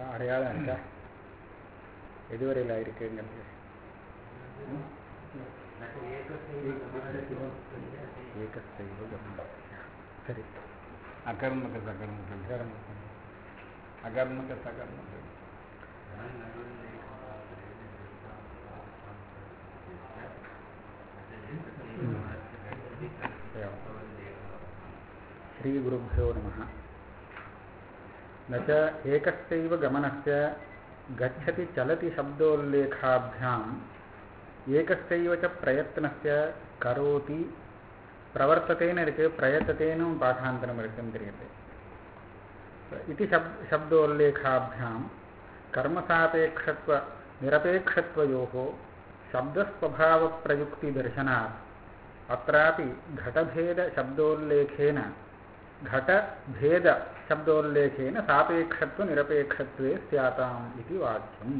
அடையாளம் இருக்கா எதுவரையில் இருக்குங்கிறது ஏகஸ்தைவ கமனஸ்ய. சரி அகர்மக சகர்மக அகர்மகம். அகர்மக சகர்மக श्रीगुरुभ्यो नमः न च एकस्यैव गमनस्य गच्छति चलति शब्दोल्लेखाभ्याम् एकस्यैव च प्रयत्नस्य करोति प्रवर्ततेन இருக்கு பிரயத்தத்தேனும் பாठान्तरम् இருக்குன்னு தெரியுது इति शब् शब्दोल्लेखाभ्यां कर्मसापेक्षत्व निरपेक्षत्वयोः शब्दस्वभावप्रयुक्तिदर्शनात् अत्रापि घटभेदशब्दोल्लेखेन घटभेदशब्दोल्लेखेन सापेक्षत्वनिरपेक्षत्वे स्याताम् इति वाक्यम्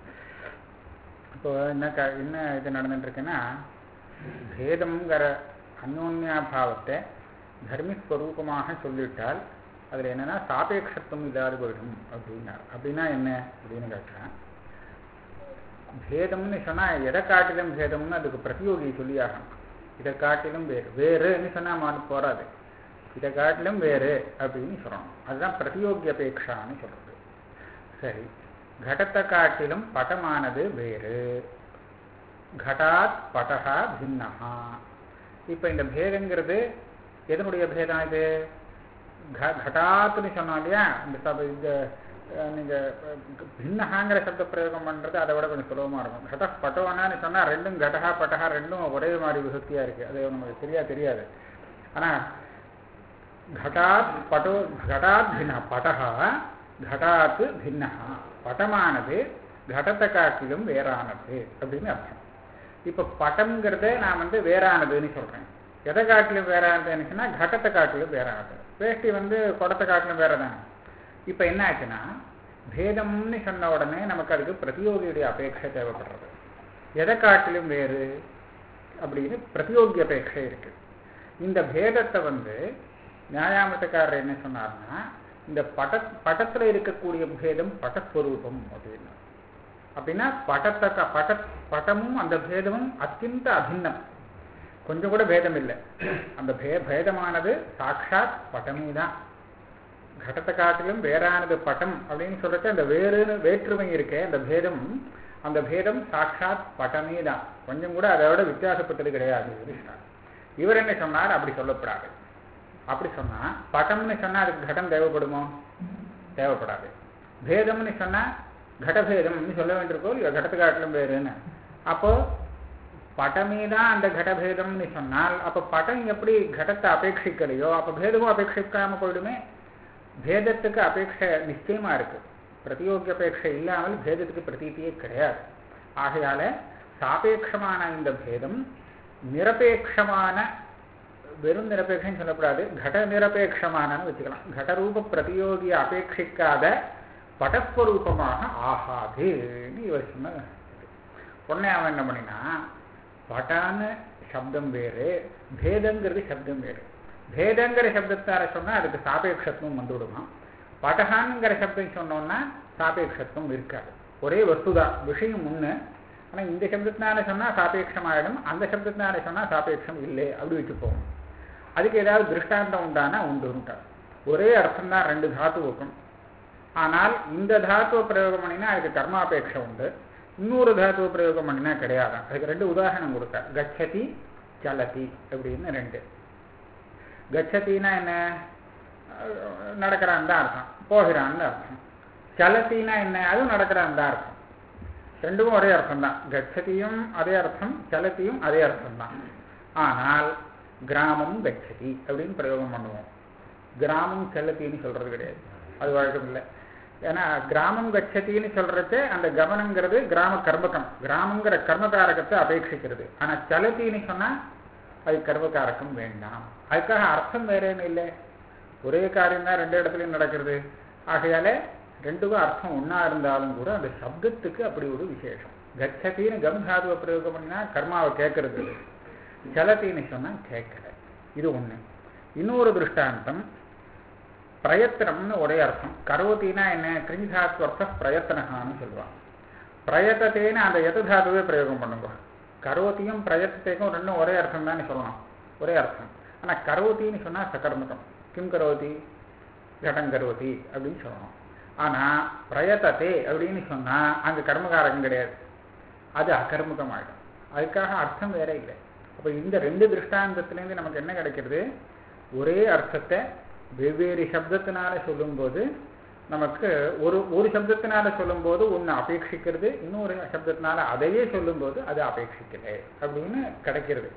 இப்போ என்ன க என்ன இது நடந்துட்டுருக்குன்னா பேதம்ங்கிற அந்யோன்யாபாவத்தை தர்மிஸ்வரூபமாக சொல்லிவிட்டால் அதில் என்னன்னா சாபேட்சத்துவம் இல்லாது போயிடும் அப்படின்னார் அப்படின்னா என்ன அப்படின்னு கேட்டேன் பேதம்னு சொன்னால் எதை காட்டிலும் பேதம்னு அதுக்கு பிரதியோகி சொல்லி ஆகணும் இதை காட்டிலும் வேறு வேறுன்னு சொன்னால் மாறி போகாது இதை காட்டிலும் வேறு அப்படின்னு சொல்லணும் அதுதான் பிரதியோகி அபேட்சான்னு சொல்கிறது சரி கடத்தை காட்டிலும் பட்டமானது வேறு கடாத் பட்டகா பின்னஹா இப்போ இந்த பேதங்கிறது எதனுடைய பேதம் இது கடாத்துன்னு சொன்னோம் இல்லையா இந்த சப இந்த நீங்கள் பின்னஹாங்கிற சப்த பிரயோகம் பண்ணுறது அதை விட கொஞ்சம் சுலபமாக இருக்கும் கட பட்டோனான்னு சொன்னால் ரெண்டும் கடகா பட்டகா ரெண்டும் ஒரே மாதிரி விபக்தியாக இருக்குது அது நமக்கு சரியா தெரியாது ஆனால் घटात् पटो घटात् भिन्नः पटः घटात् भिन्नः பட்டமானது கடத்தை காட்டிலும் வேறானது அப்படின்னு அர்த்தம் இப்போ பட்டம்ங்கிறத நான் வந்து வேறானதுன்னு சொல்கிறேன் எதை காட்டிலும் வேறானதுன்னு சொன்னால் கடத்தை காட்டிலும் வேறானது வேஷ்டி வந்து குடத்தை காட்டிலும் வேற தானே இப்போ என்ன ஆச்சுன்னா பேதம்னு சொன்ன உடனே நமக்கு அதுக்கு பிரதியோகியுடைய அபேட்சை தேவைப்படுறது எதை காட்டிலும் வேறு அப்படின்னு பிரதியோகி அபேட்சை இருக்கு இந்த பேதத்தை வந்து நியாயாமத்துக்காரர் என்ன சொன்னார்னா இந்த பட படத்துல இருக்கக்கூடிய பேதம் பட்டஸ்வரூபம் அப்படின்னா அப்படின்னா படத்தை பட படமும் அந்த பேதமும் அத்தியந்த அபின்னம் கொஞ்சம் கூட பேதம் இல்லை அந்த பே பேதமானது சாட்சாத் பட்டமே தான் கடத்தை காட்டிலும் வேறானது பட்டம் அப்படின்னு சொல்லிட்டு அந்த வேறுன்னு வேற்றுமை இருக்கே அந்த பேதம் அந்த பேதம் சாட்சாத் பட்டமே தான் கொஞ்சம் கூட அதை விட வித்தியாசப்பட்டது கிடையாது இவர் என்ன சொன்னார் அப்படி சொல்லப்படாது அப்படி சொன்னா பட்டம்னு சொன்னா அதுக்கு கடம் தேவைப்படுமோ தேவைப்படாது பேதம்னு சொன்னா கடபேதம்னு சொல்ல வேண்டியிருக்கோ இல்லையா கடத்து காட்டிலும் வேறுன்னு அப்போ பட்டமே தான் அந்த கடபேதம்னு சொன்னால் அப்போ பட்டம் எப்படி கடத்தை அபேட்சிக்கலையோ அப்போ பேதமும் அபேட்சிக்காம போயிடுமே பேதத்துக்கு அபேட்சை நிச்சயமா இருக்கு பிரதியோகி அபேட்சை இல்லாமல் பேதத்துக்கு பிரதீதியே கிடையாது ஆகையால சாபேட்சமான இந்த பேதம் நிரபேட்சமான வெறும் நிரபேட்சம் சொல்லக்கூடாது கட நிரபேட்சமானு வச்சுக்கலாம் கடரூப பிரதியோகியை அபேட்சிக்காத படஸ்வரூபமாக ஆகாதுன்னு இவர் சொன்ன உடனே அவன் என்ன பண்ணினா பட்டான்னு சப்தம் வேறு பேதங்கிறது சப்தம் வேறு பேதங்கிற சப்தத்தார சொன்னா அதுக்கு சாபேட்சத்துவம் வந்துவிடுமா படகான்ங்கிற சப்தம் சொன்னோம்னா சாபேட்சத்துவம் இருக்காது ஒரே வஸ்துதான் விஷயம் ஒன்று ஆனால் இந்த சப்தத்தினால சொன்னால் சாபேட்சமாயிடும் அந்த சப்தத்தினால சொன்னால் சாபேட்சம் இல்லை அப்படி வச்சுப்போம் அதுக்கு ஏதாவது திருஷ்டாந்தம் உண்டானா உண்டு ஒரே அர்த்தம் தான் ரெண்டு தாத்துவுக்கும் ஆனால் இந்த தாத்துவ பிரயோகம் பண்ணினா அதுக்கு கர்மாபேட்சை உண்டு இன்னொரு தாத்துவ பிரயோகம் பண்ணினா கிடையாது அதுக்கு ரெண்டு உதாரணம் கொடுத்தார் கச்சதி சலதி அப்படின்னு ரெண்டு கச்சத்தின்னா என்ன நடக்கிறான் தான் அர்த்தம் போகிறான்னு அர்த்தம் சலத்தின்னா என்ன அதுவும் நடக்கிறான் தான் அர்த்தம் ரெண்டுக்கும் ஒரே அர்த்தம் தான் கச்சதியும் அதே அர்த்தம் சலத்தியும் அதே அர்த்தம் தான் ஆனால் கிராமம் கச்சதி அப்படின்னு பிரயோகம் பண்ணுவோம் கிராமம் செல்லத்தின்னு சொல்றது கிடையாது அது வழக்கம் இல்லை ஏன்னா கிராமம் கச்சத்தின்னு சொல்றது அந்த கவனங்கிறது கிராம கர்மகம் கிராமங்கிற கர்மகாரகத்தை அபேட்சிக்கிறது ஆனா சலத்தின்னு சொன்னா அது கர்மகாரகம் வேண்டாம் அதுக்காக அர்த்தம் வேறேன்னு இல்லை ஒரே காரியம் தான் ரெண்டு இடத்துலையும் நடக்கிறது ஆகையால ரெண்டுக்கும் அர்த்தம் ஒன்றா இருந்தாலும் கூட அந்த சப்தத்துக்கு அப்படி ஒரு விசேஷம் கச்சத்தின்னு கம்தாதுவ பிரயோகம் பண்ணினா கர்மாவை கேட்கறது சலத்தின்னு சொன்னால் கேட்கல இது ஒன்று இன்னொரு திருஷ்டாந்தம் பிரயத்தனம்னு ஒரே அர்த்தம் கரோத்தினா என்ன கிரிஞ்சாத்வர்த்த பிரயத்தனகான்னு சொல்லுவான் பிரயத்தத்தேன்னு அந்த எதுதாதுவே பிரயோகம் பண்ணுங்க கரோத்தியும் பிரயத்தத்தைக்கும் ரெண்டும் ஒரே அர்த்தம் தானே சொல்லலாம் ஒரே அர்த்தம் ஆனால் கரோத்தின்னு சொன்னால் சகர்மகம் கிம் கரோதி கடம் கரோதி அப்படின்னு சொல்லணும் ஆனால் பிரயத்தத்தே அப்படின்னு சொன்னால் அங்கே கர்மகாரகம் கிடையாது அது அகர்மகம் ஆகிடும் அதுக்காக அர்த்தம் வேற இல்லை அப்போ இந்த ரெண்டு திருஷ்டாந்தத்துலேருந்து நமக்கு என்ன கிடைக்கிறது ஒரே அர்த்தத்தை வெவ்வேறு சப்தத்தினால சொல்லும்போது நமக்கு ஒரு ஒரு சப்தத்தினால சொல்லும்போது ஒன்று அபேட்சிக்கிறது இன்னொரு சப்தத்தினால அதையே சொல்லும்போது அது அபேட்சிக்கலை அப்படின்னு கிடைக்கிறது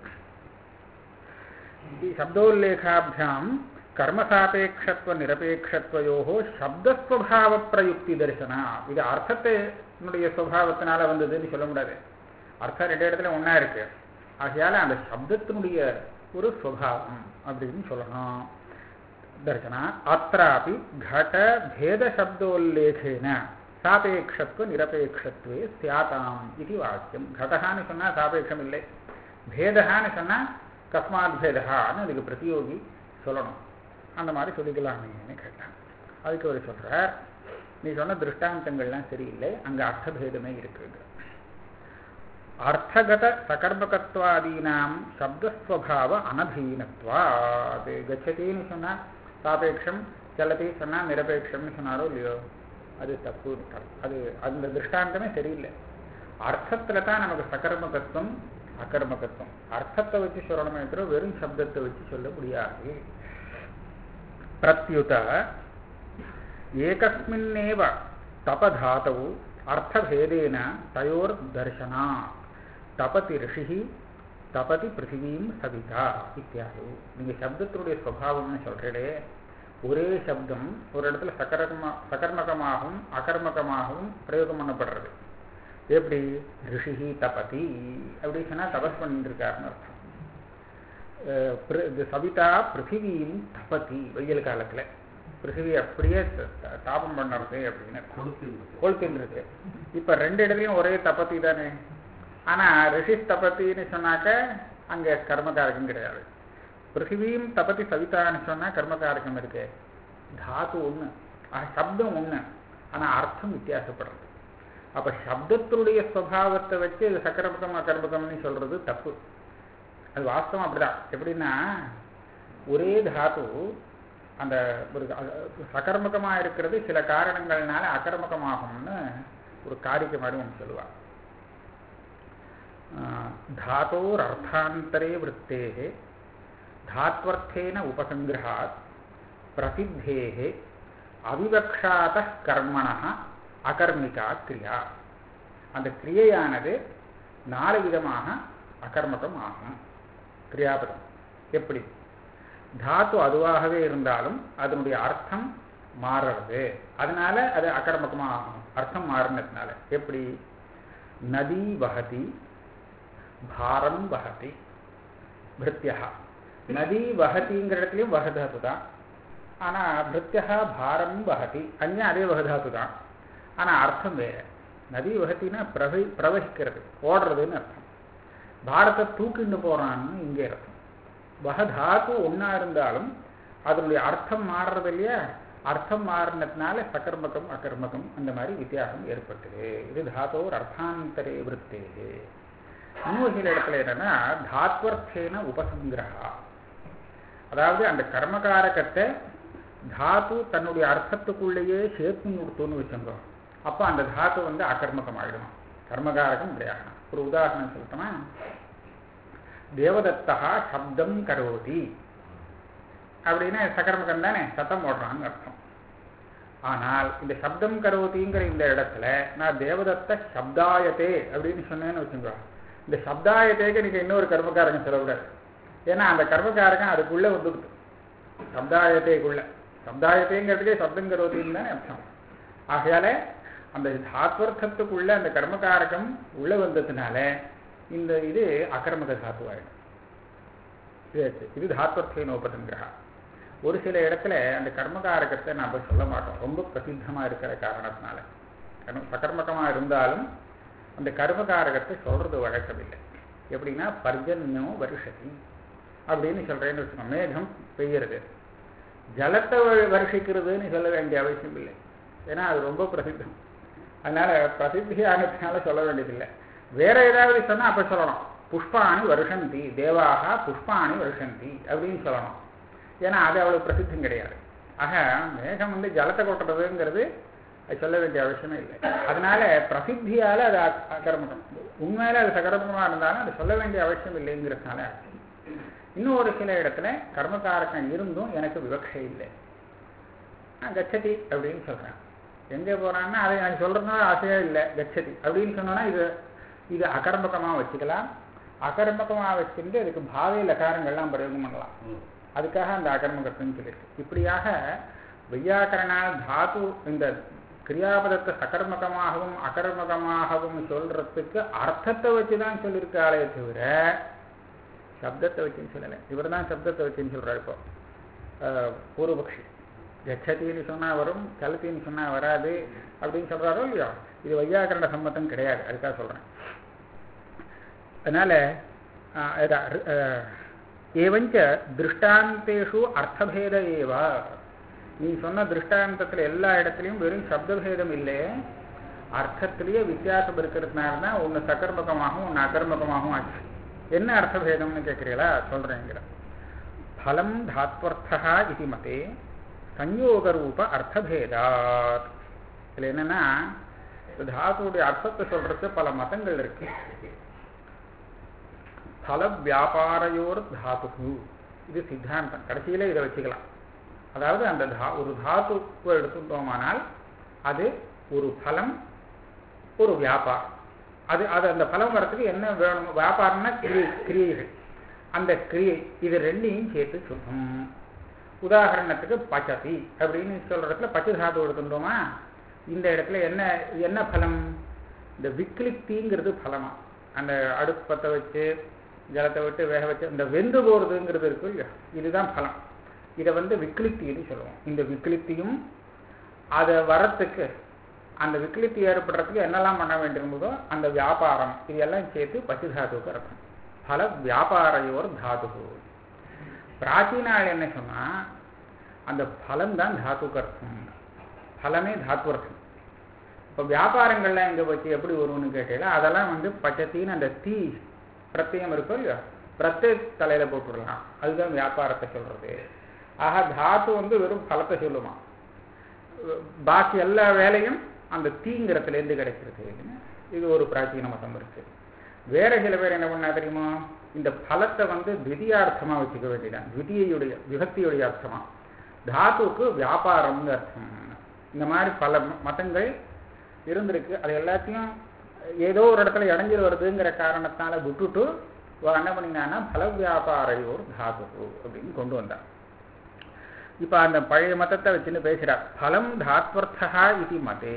சப்தோல்லேகாபியாம் கர்மசாபேட்சத்துவ நிரபேட்சத்துவயோ சப்தஸ்வபாவ பிரயுக்தி தரிசனா இது அர்த்தத்தினுடைய சுவாவத்தினால வந்ததுன்னு சொல்ல முடியாது அர்த்தம் ரெண்டு இடத்துல ஒன்றா இருக்கு ஆகையால அந்த சப்தத்தினுடைய ஒரு சுவாவம் அப்படின்னு சொல்லணும் தர்சனா அत्रापि घट भेद शब्दोल्लेखेन சாபேட்சத்துவ நிரபேட்சத்துவே சியாதாம் இது வாக்கியம் கடகான்னு சொன்னால் சாபேட்சம் இல்லை பேதகான்னு சொன்னால் கஸ்மாத் பேதகான்னு அதுக்கு பிரதியோகி சொல்லணும் அந்த மாதிரி சொல்லிக்கலாமேன்னு கேட்டான் அதுக்கு அவர் சொல்கிறார் நீ சொன்ன திருஷ்டாந்தங்கள்லாம் சரியில்லை அங்கே அர்த்தபேதமே இருக்குது அர்த்தகத சகர்மகத்வாதீனாம் சப்தஸ்வபாவ அனதீனத்வா அது கச்சதின்னு சொன்னால் சாபேட்சம் செல்லதி சொன்னால் நிரபேட்சம்னு சொன்னாரோ இல்லையோ அது தப்பு அது அந்த திருஷ்டாந்தமே சரியில்லை அர்த்தத்தில் தான் நமக்கு சகர்மகத்துவம் அகர்மகத்துவம் அர்த்தத்தை வச்சு சொல்லணுமே தவிர வெறும் சப்தத்தை வச்சு சொல்ல முடியாது பிரத்யுத ஏகஸ்மின்னேவ தபதாத்தவு அர்த்தபேதேன தயோர் தர்சனா தபதி ரிஷி தபதி பிருத்திவீம் சவிதா இத்தியாதி நீங்கள் சப்தத்தினுடைய சுவாவம்னு சொல்கிறீடே ஒரே சப்தம் ஒரு இடத்துல சக்கரமா சகர்மகமாகவும் அகர்மகமாகவும் பிரயோகம் பண்ணப்படுறது எப்படி ரிஷிஹி தபதி அப்படி சொன்னால் தபஸ் பண்ணிட்டு இருக்காருன்னு அர்த்தம் இது சவிதா பிருத்திவியும் தபதி வெயில் காலத்தில் பிருத்திவி அப்படியே தாபம் பண்ணுறது அப்படின்னு கொளுத்தின்னு இருக்கு இப்போ ரெண்டு இடத்துலையும் ஒரே தபதி தானே ஆனால் ரிஷி தபத்தின்னு சொன்னாக்க அங்கே கர்மகாரகம் கிடையாது பிருத்திவியும் தபதி சவிதான்னு சொன்னால் கர்மகாரகம் இருக்கு தாத்து ஒன்று சப்தம் ஒன்று ஆனால் அர்த்தம் வித்தியாசப்படுறது அப்போ சப்தத்தினுடைய ஸ்வபாவத்தை வச்சு இது சக்கரமுகம் அகர்மகம்னு சொல்கிறது தப்பு அது வாஸ்தவம் அப்படிதான் எப்படின்னா ஒரே தாத்து அந்த ஒரு சகர்மகமாக இருக்கிறது சில காரணங்கள்னால அகர்மகமாகும்னு ஒரு காரிக்கை மாதிரி ஒன்று சொல்லுவாள் धातोरर्थान्तरे वृत्तेः धात्वर्थेन उपसङ्ग्रहात् प्रसिद्धेः அவிவக்ஷாத கர்மண அகர்மிகா கிரியா அந்த கிரியையானது நாலு விதமாக அகர்மகம் ஆகும் கிரியாபதம் எப்படி தாத்து அதுவாகவே இருந்தாலும் அதனுடைய அர்த்தம் மாறுறது அதனால அது அகர்மகமாக ஆகும் அர்த்தம் மாறினதுனால எப்படி நதி வகதி பாரம் வகதி பிருத்தியா நதி வகதிங்கிற இடத்துலையும் வகதாத்து தான் ஆனால் பிருத்தியா பாரம் வகதி அங்கே அதே வகதாத்து தான் ஆனால் அர்த்தம் வேறு நதி வகத்தினா பிரவை பிரவகிக்கிறது ஓடுறதுன்னு அர்த்தம் பாரத்தை தூக்கிண்டு போகிறான்னு இங்கே அர்த்தம் வகதாத்து ஒன்றா இருந்தாலும் அதனுடைய அர்த்தம் மாறுறது இல்லையா அர்த்தம் மாறினதுனால சகர்மகம் அகர்மகம் அந்த மாதிரி வித்தியாசம் ஏற்பட்டது இது தாத்தோ ஒரு அர்த்தாந்தரே விற்பே இன்னும் சில இடத்துல என்னன்னா தாத்வர்த்தேன உபசங்கிரகா அதாவது அந்த கர்மகாரகத்தை தாத்து தன்னுடைய அர்த்தத்துக்குள்ளேயே சேர்த்து கொடுத்தோன்னு வச்சுங்க அப்போ அந்த தாத்து வந்து அகர்மகம் ஆகிடும் கர்மகாரகம் கிடையாது ஒரு உதாரணம் சொல்லட்டோமா தேவதத்தா சப்தம் கரோதி அப்படின்னா சகர்மகம் தானே சத்தம் போடுறான்னு அர்த்தம் ஆனால் இந்த சப்தம் கரோதிங்கிற இந்த இடத்துல நான் தேவதத்த சப்தாயத்தே அப்படின்னு சொன்னேன்னு வச்சுக்கோ இந்த சப்தாயத்தேக்கு நீங்கள் இன்னொரு கர்மக்காரங்க சொல்லக்கூடாது ஏன்னா அந்த கர்மக்காரகம் அதுக்குள்ளே வந்துடுது சப்தாயத்தைக்குள்ள சப்தாயத்தைங்கிறதுக்கே சப்தம் கரோதின்னு தானே அர்த்தம் ஆகையால அந்த தாத்வர்த்தத்துக்குள்ள அந்த கர்மகாரகம் உள்ள வந்ததுனால இந்த இது அகர்மக தாத்துவாயிடும் இது தாத்வர்த்தேன உபசங்கிரகா ஒரு சில இடத்துல அந்த கர்மகாரகத்தை நாம் சொல்ல மாட்டோம் ரொம்ப பிரசித்தமாக இருக்கிற காரணத்தினால சகர்மகமாக இருந்தாலும் அந்த கர்மகாரகத்தை சொல்றது வழக்கமில்லை எப்படின்னா பர்ஜன்யோ வருஷதி அப்படின்னு சொல்றேன்னு வச்சுக்கோங்க மேகம் பெய்யறது ஜலத்தை வ- வருஷிக்கிறதுன்னு சொல்ல வேண்டிய அவசியம் இல்லை ஏன்னா அது ரொம்ப பிரசித்தம் அதனால பிரசித்தியானதுனால சொல்ல வேண்டியதில்லை வேற ஏதாவது சொன்னா அப்ப சொல்லணும் புஷ்பாணி வருஷந்தி தேவாக புஷ்பாணி வருஷந்தி அப்படின்னு சொல்லணும் ஏன்னா அது அவ்வளவு பிரசித்தம் கிடையாது ஆக மேகம் வந்து ஜலத்தை கொட்டுறதுங்கிறது அது சொல்ல வேண்டிய அவசியமே இல்லை அதனால பிரசித்தியால அது அ- அகர்மகம் உண்மையில அது சகர்மகமா இருந்தாலும் அது சொல்ல வேண்டிய அவசியம் இல்லைங்கிறதுனால ஆச்சு. இன்னும் ஒரு சில இடத்துல கர்மகாரகம் இருந்தும் எனக்கு விவக்ஷை இல்லை நான் கச்சதி அப்படின்னு சொல்றேன் எங்க போறான்னா அதை எனக்கு சொல்றதுனால ஆசையா இல்லை கச்சதி அப்படின்னு சொன்னோன்னா இது இது அகர்மகமா வச்சுக்கலாம் அகர்மகமா வச்சுட்டு அதுக்கு பாவை லகாரங்கள்லாம் பிரயோகம் பண்ணலாம் அதுக்காக அந்த அகர்மகத்துன்னு சொல்லியிருக்கு இப்படியாக வையாக்கரணால் தாது இந்த கிரியாபதத்தை சகர்மகமாகவும் அகர்மகமாகவும் சொல்றதுக்கு அர்த்தத்தை வச்சு தான் சொல்லியிருக்காளே தவிர சப்தத்தை வச்சுன்னு சொல்லலை இவர் தான் சப்தத்தை வச்சுன்னு சொல்றாரு இப்போ அஹ், பூர்வபக்ஷி கச்சத்தின்னு சொன்னா வரும் கலத்தின்னு சொன்னா வராது அப்படின்னு சொல்றாரோ இல்லையோ இது வையாகரண சம்மதம் கிடையாது அதுக்காக சொல்றேன் அதனால அஹ், இதா- அஹ், ஏவஞ்ச திருஷ்டாந்தேஷு அர்த்தபேத ஏவா நீ சொன்ன திருஷ்டாந்தத்துல எல்லா இடத்துலையும் வெறும் சப்தபேதம் இல்லை அர்த்தத்திலேயே வித்தியாசம் இருக்கிறதுனால தான் ஒன்று சகர்மகமாகவும் ஒன்று அகர்மகமாகவும் ஆச்சு என்ன அர்த்தபேதம்னு கேட்குறீங்களா சொல்றேங்கிற ஃபலம் தாத்வர்த்தா இது மதே சஞ்யோகரூப அர்த்தபேதாத் இதில் என்னன்னா இந்த தாத்துடைய அர்த்தத்தை சொல்றதுக்கு பல மதங்கள் இருக்கு பல வியாபாரையோர் தாத்து இது சித்தாந்தம் கடைசியில இதை வச்சுக்கலாம் அதாவது அந்த தா ஒரு தாத்துவை எடுத்துட்டோமானால் அது ஒரு பலம் ஒரு வியாபாரம் அது அது அந்த பலம் வரத்துக்கு என்ன வேணும் வியாபாரம்னா கிரியை கிரியைகள் அந்த கிரியை இது ரெண்டையும் சேர்த்து சொல்லும் உதாரணத்துக்கு பச்சதி அப்படின்னு சொல்ற இடத்துல பச்சை தாத்து எடுத்துட்டோமா இந்த இடத்துல என்ன என்ன பலம் இந்த விக்லிப்திங்கிறது பலமா அந்த அடுப்பு பற்ற வச்சு ஜலத்தை விட்டு வேக வச்சு இந்த வெந்து போறதுங்கிறது இருக்கு இல்லையா இதுதான் பலம் இதை வந்து விக்லிப்தின்னு சொல்லுவோம் இந்த விக்லிப்தியும் அதை வரத்துக்கு அந்த விக்லிப்தி ஏற்படுறதுக்கு என்னெல்லாம் பண்ண வேண்டியிருந்ததோ அந்த வியாபாரம் இதெல்லாம் சேர்த்து பச்சு தாத்துவுக்கு அர்த்தம் பல வியாபாரையோர் தாது பிராச்சீனாள் என்ன சொன்னா அந்த பலம் தான் தாத்துக்கு அர்த்தம் பலமே தாத்வர்த்தம் இப்போ வியாபாரங்கள்லாம் எங்கே வச்சு எப்படி வரும்னு கேட்டீங்களா அதெல்லாம் வந்து பச்சத்தின்னு அந்த தீ பிரத்யம் இருக்கும் இல்லையா பிரத்ய தலையில போட்டுடலாம் அதுதான் வியாபாரத்தை சொல்றது ஆக தாத்து வந்து வெறும் பலத்தை சொல்லுமா பாக்கி எல்லா வேலையும் அந்த தீங்கிறதுலேருந்து கிடைக்கிறது இது ஒரு பிராச்சீன மதம் இருக்கு வேற சில பேர் என்ன பண்ணா தெரியுமா இந்த பலத்தை வந்து திவிதியார்த்தமா வச்சுக்க வேண்டியதான் திவிதியுடைய விபக்தியுடைய அர்த்தமா தாத்துவுக்கு வியாபாரம்னு அர்த்தம் இந்த மாதிரி பல மதங்கள் இருந்திருக்கு அது எல்லாத்தையும் ஏதோ ஒரு இடத்துல இடைஞ்சல் வருதுங்கிற காரணத்தால விட்டுட்டு இவ என்ன பண்ணினான்னா பல வியாபாரையோர் தாது அப்படின்னு கொண்டு வந்தார் இப்ப அந்த பழைய மதத்தை வச்சுன்னு பேசுறார் பலம் தாத்வர்த்தா இது மதே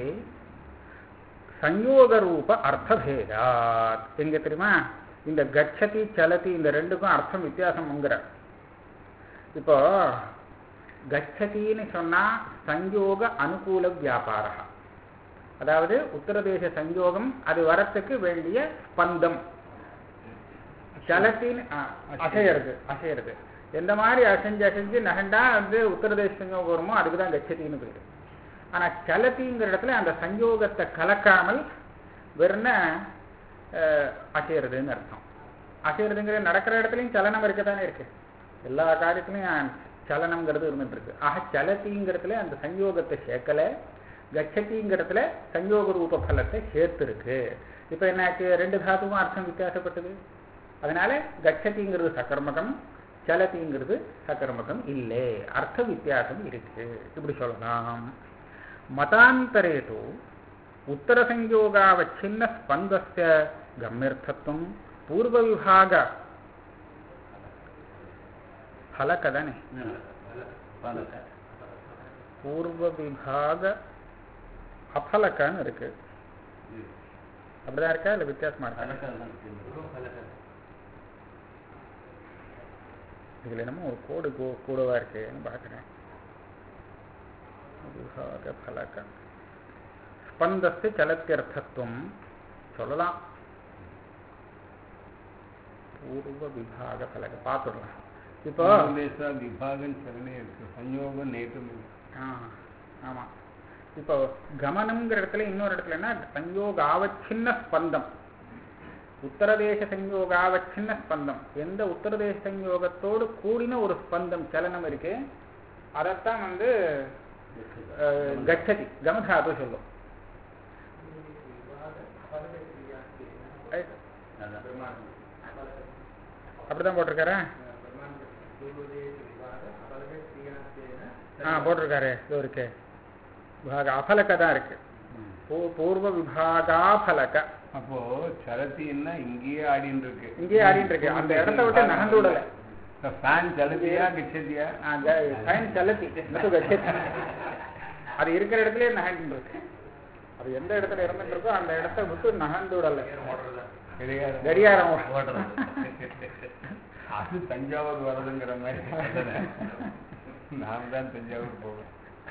சயோக ரூப அர்த்தபேதாத் எங்க தெரியுமா இந்த கச்சதி சலதி இந்த ரெண்டுக்கும் அர்த்தம் வித்தியாசம்ங்கிற இப்போ கச்சதின்னு சொன்னா சஞ்சோக அனுகூல வியாபாரா அதாவது உத்தரதேச சஞ்சோகம் அது வரத்துக்கு வேண்டிய ஸ்பந்தம் சலத்தின்னு ஆ, அசையறது அசையறது எந்த மாதிரி அசைஞ்சு அசைஞ்சு நகண்டா வந்து உத்தரதேச சஞ்சோகம் வருமோ அதுக்கு தான் கச்சதின்னு பேரு ஆனா சலத்திங்கிற இடத்துல அந்த சஞ்சோகத்தை கலக்காமல் வெறும் அசையறதுன்னு அர்த்தம் அசையறதுங்கிற நடக்கிற இடத்துலையும் சலனம் இருக்கத்தானே இருக்கு எல்லா காரியத்திலையும் சலனம்ங்கிறது இருந்துட்டு இருக்கு ஆக சலத்திங்கிறதுல அந்த சஞ்சோகத்தை சேர்க்கல கச்சதிங்கிறதுல சஞ்சோக ரூப பலத்தை சேர்த்துருக்கு இப்ப என்னாச்சு ரெண்டு தாத்துவும் அர்த்தம் வித்தியாசப்பட்டது அதனால கச்சதிங்கிறது சக்கர்மகம் சலதிங்கிறது சக்கர்மகம் இல்லை அர்த்த வித்தியாசம் இருக்கு இப்படி சொல்லலாம் மதாந்தரே தூ உத்தரசஞ்சோகாவச்சின்ன ஸ்பந்தஸ்ய கம்யர்த்தத்துவம் பூர்வ விபாக ஃபலக தானே பூர்வ விபாக அஃபலக்கன்னு இருக்கு அப்படிதான் இருக்கா இல்ல வித்தியாசமா இருக்கா இதுல என்னமோ ஒரு கோடு கூ- கூடவா இருக்கேன்னு பார்க்குறேன் விபாக ஃபலக ஸ்பந்தஸ்து சலத்தியர்த்தத்துவம் சொல்லலாம் பூர்வ விபாக ஃபலக பார்த்துடலாம் இப்போ சன்யோகேஷா விபாகம் சரணே இருக்கு சஞ்யோகம் நேற்றம் இல்லை ஆ ஆமாம் இப்போ கமனம்ங்கிற இடத்துல இன்னொரு இடத்துல என்ன சஞ்சோகாவச்சின்ன ஸ்பந்தம் உத்தரதேச சஞ்சோகாவச்சின்ன ஸ்பந்தம் எந்த உத்தரதேச சஞ்சோகத்தோடு கூடின ஒரு ஸ்பந்தம் சலனம் இருக்கு அதைத்தான் வந்து அஹ், கச்சதி கமதாது சொல்லும் ஐ- அப்படிதான் போட்டிருக்காரா ஆ போட்டிருக்காரு இது இருக்கு விபாக அபலக தான் இருக்கு பூ- பூர்வ விபாகாபலக அப்போ சலத்தின்னா இங்கேயே ஆடின்னு இருக்கு இங்கேயே ஆடிட்டு இருக்கு. அந்த இடத்த விட்டு நகர்ந்து விடல. ஃபேன் சலத்தியா கிச்சதியா ஃபைன் செல்லத்தி நட்டு கச்சதி அது இருக்கிற இடத்துலயே நகர்ந்து இருக்கு அது எந்த இடத்துல இருந்துட்டு இருக்கோ அந்த இடத்த விட்டு நகர்ந்து விடல கிடையாது கடியாரம் அது தஞ்சாவூர் வர்றதுங்கிற மாதிரி கதை. நான் தான் தஞ்சாவூர் போவேன்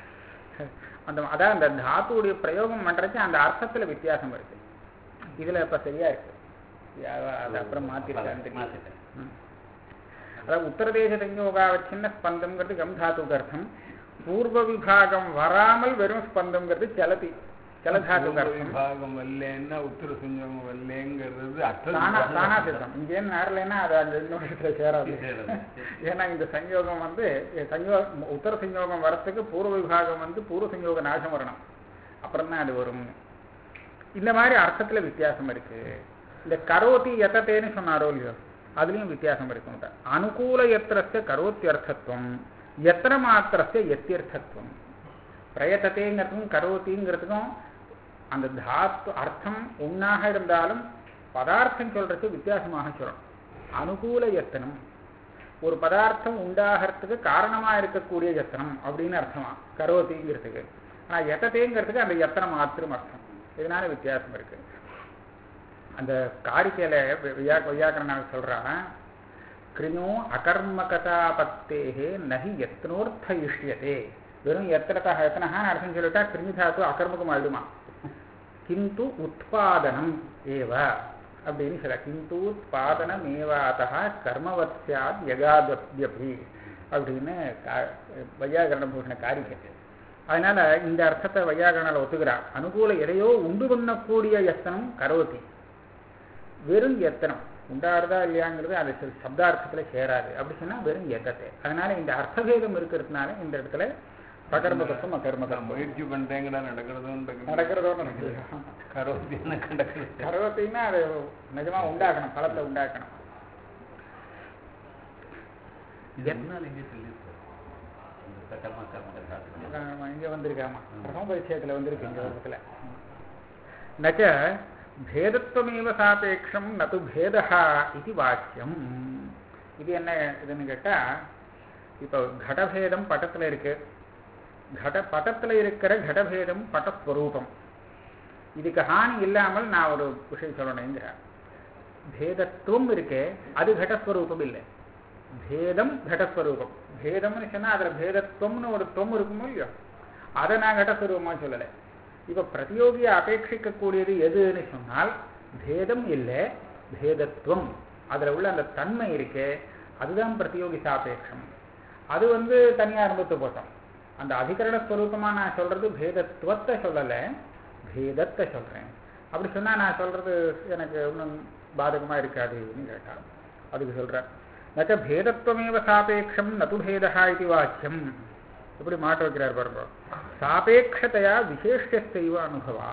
அந்த அதான் அந்த தாத்துவுடைய பிரயோகம் பண்றதுக்கு அந்த அர்த்தத்துல வித்தியாசம் இருக்கு இதுல இப்ப சரியா இருக்கு யா- அது அப்புறம் மாத்திருக்கான்னு தெரியல. ம். அதாவது உத்தரதேச சஞ்சோகாவச்சின்ன ஸ்பந்தம்ங்கிறது கம் தாத்துக்கு அர்த்தம் பூர்வ விபாகம் வராமல் வெறும் ஸ்பந்தம்ங்கிறது சலதி சலதாத்துக்கு பூர்வ அர்த்தம் விபாகம் வரலன்னா உத்தர சஞ்சோகம் வரலங்கிறது தானா தானா அர்த்தம் சித்தம் இங்கேன்னு நேரலைன்னா அது அங்க இன்னொரு இடத்துல சேராது ஏன்னா இந்த சஞ்சோகம் வந்து சஞ்சோ உத்தர சஞ்சோகம் வரத்துக்கு பூர்வ விபாகம் வந்து பூர்வ சஞ்சோக நாசம் வரணும் அப்புறம் தான் அது வரும் இந்த மாதிரி அர்த்தத்துல வித்தியாசம் இருக்கு இந்த கரோதி எத்தத்தேன்னு சொன்னாரோ இல்லையோ அதுலயும் வித்தியாசம் இருக்கு அனுகூல எத்திரஸ்ய கரோத்தியர்த்தத்துவம் எத்தனை மாத்திரஸ்ய எத்தியர்த்தத்துவம் பிரயத்தத்தைங்கிறதுக்கும் கரோத்திங்கிறதுக்கும் அந்த தாத்து அர்த்தம் ஒண்ணாக இருந்தாலும் பதார்த்தம் சொல்றதுக்கு வித்தியாசமாக சொல்லணும் அனுகூல எத்தனம் ஒரு பதார்த்தம் உண்டாகிறதுக்கு காரணமா இருக்கக்கூடிய எத்தனம் அப்படின்னு அர்த்தமா கரோத்திங்கிறதுக்கு ஆனா எத்தத்தைங்கிறதுக்கு அந்த எத்தனம் மாத்திரம் அர்த்தம் இதனால வித்தியாசம் இருக்கு அந்த காரிக்கையில வையா வையாக்கரனாக சொல்றான் கிருணோ அகர்மகதாபத்தேகே நகி எத்தனோர்த்த இஷ்யதே வெறும் எத்தனத்தா எத்தனஹான்னு அர்த்தம் சொல்லிட்டா கிருமிதாத்து அகர்மகம் ஆயிடுமா கிந்து உத்பாதனம் ஏவ அப்படின்னு சொல்ல கிந்து உத்பாதனம் ஏவாதா கர்மவத் சியாத் யகாதப்யபி அப்படின்னு கா- வையாகரண பூஷண காரிக்கை அதனால இந்த அர்த்தத்தை வையாகரனால ஒத்துக்கிறார் அனுகூல எதையோ உண்டு பண்ணக்கூடிய எத்தனம் கரோதி வெறும் எத்தனம் உண்டாருதா இல்லையாங்கிறது அது சில சப்தார்த்தத்துல சேராது அப்படி சொன்னா வெறும் எத்தத்தை அதனால இந்த அர்த்தபேதம் இருக்கிறதுனால இந்த இடத்துல பகர்மதத்துவம் நான் அகர்மதம் முயற்சி பண்றேங்கடா நடக்கிறதும் நடக்கிறதோ நடக்குது கரோத்தியான நடக்குது கருவத்தைன்னா அது நிஜமா உண்டாக்கணும் பழத்தை உண்டாக்கணும் ஆமா, இங்க வந்திருக்காமா பிரதம பரிச்சயத்துல வந்திருக்கு இங்க இடத்துல நச்ச பேதத்துவமேவ சாபேட்சம் நது பேதா இது வாக்கியம் இது என்ன இதுன்னு கேட்டா இப்போ கடபேதம் பட்டத்துல இருக்கு கட பட்டத்துல இருக்கிற கடபேதம் பட்டஸ்வரூபம் இதுக்கு ஹானி இல்லாமல் நான் ஒரு விஷயம் சொல்லணுங்கிற பேதத்துவம் இருக்கே அது கடஸ்வரூபம் இல்லை பேதம் கடஸ்வரூபம் பேதம்னு சொன்னா அதுல பேதத்துவம்னு ஒரு துவம் இருக்குமோ இல்லையோ அதை நான் கடஸ்வரூபமா சொல்லலை இப்ப பிரதியோகியை அபேட்சிக்கக்கூடியது எதுன்னு சொன்னால் பேதம் இல்லை பேதத்துவம் அதுல உள்ள அந்த தன்மை இருக்கே அதுதான் பிரதியோகி சாபேட்சம் அது வந்து தனியா அனுபவத்து போட்டோம் அந்த அதிகரண ஸ்வரூபமா நான் சொல்றது பேதத்துவத்தை சொல்லலை பேதத்தை சொல்றேன் அப்படி சொன்னா நான் சொல்றது எனக்கு இன்னும் பாதகமா இருக்காதுன்னு கேட்டான் அதுக்கு சொல்றேன் நச்ச பேதத்துவமேவ சாபேட்சம் நது பேதா இது வாக்கியம் எப்படி மாட்ட வைக்கிறார் பாருங்க சாபேட்சத்தையா விசேஷத்தைவ அனுபவா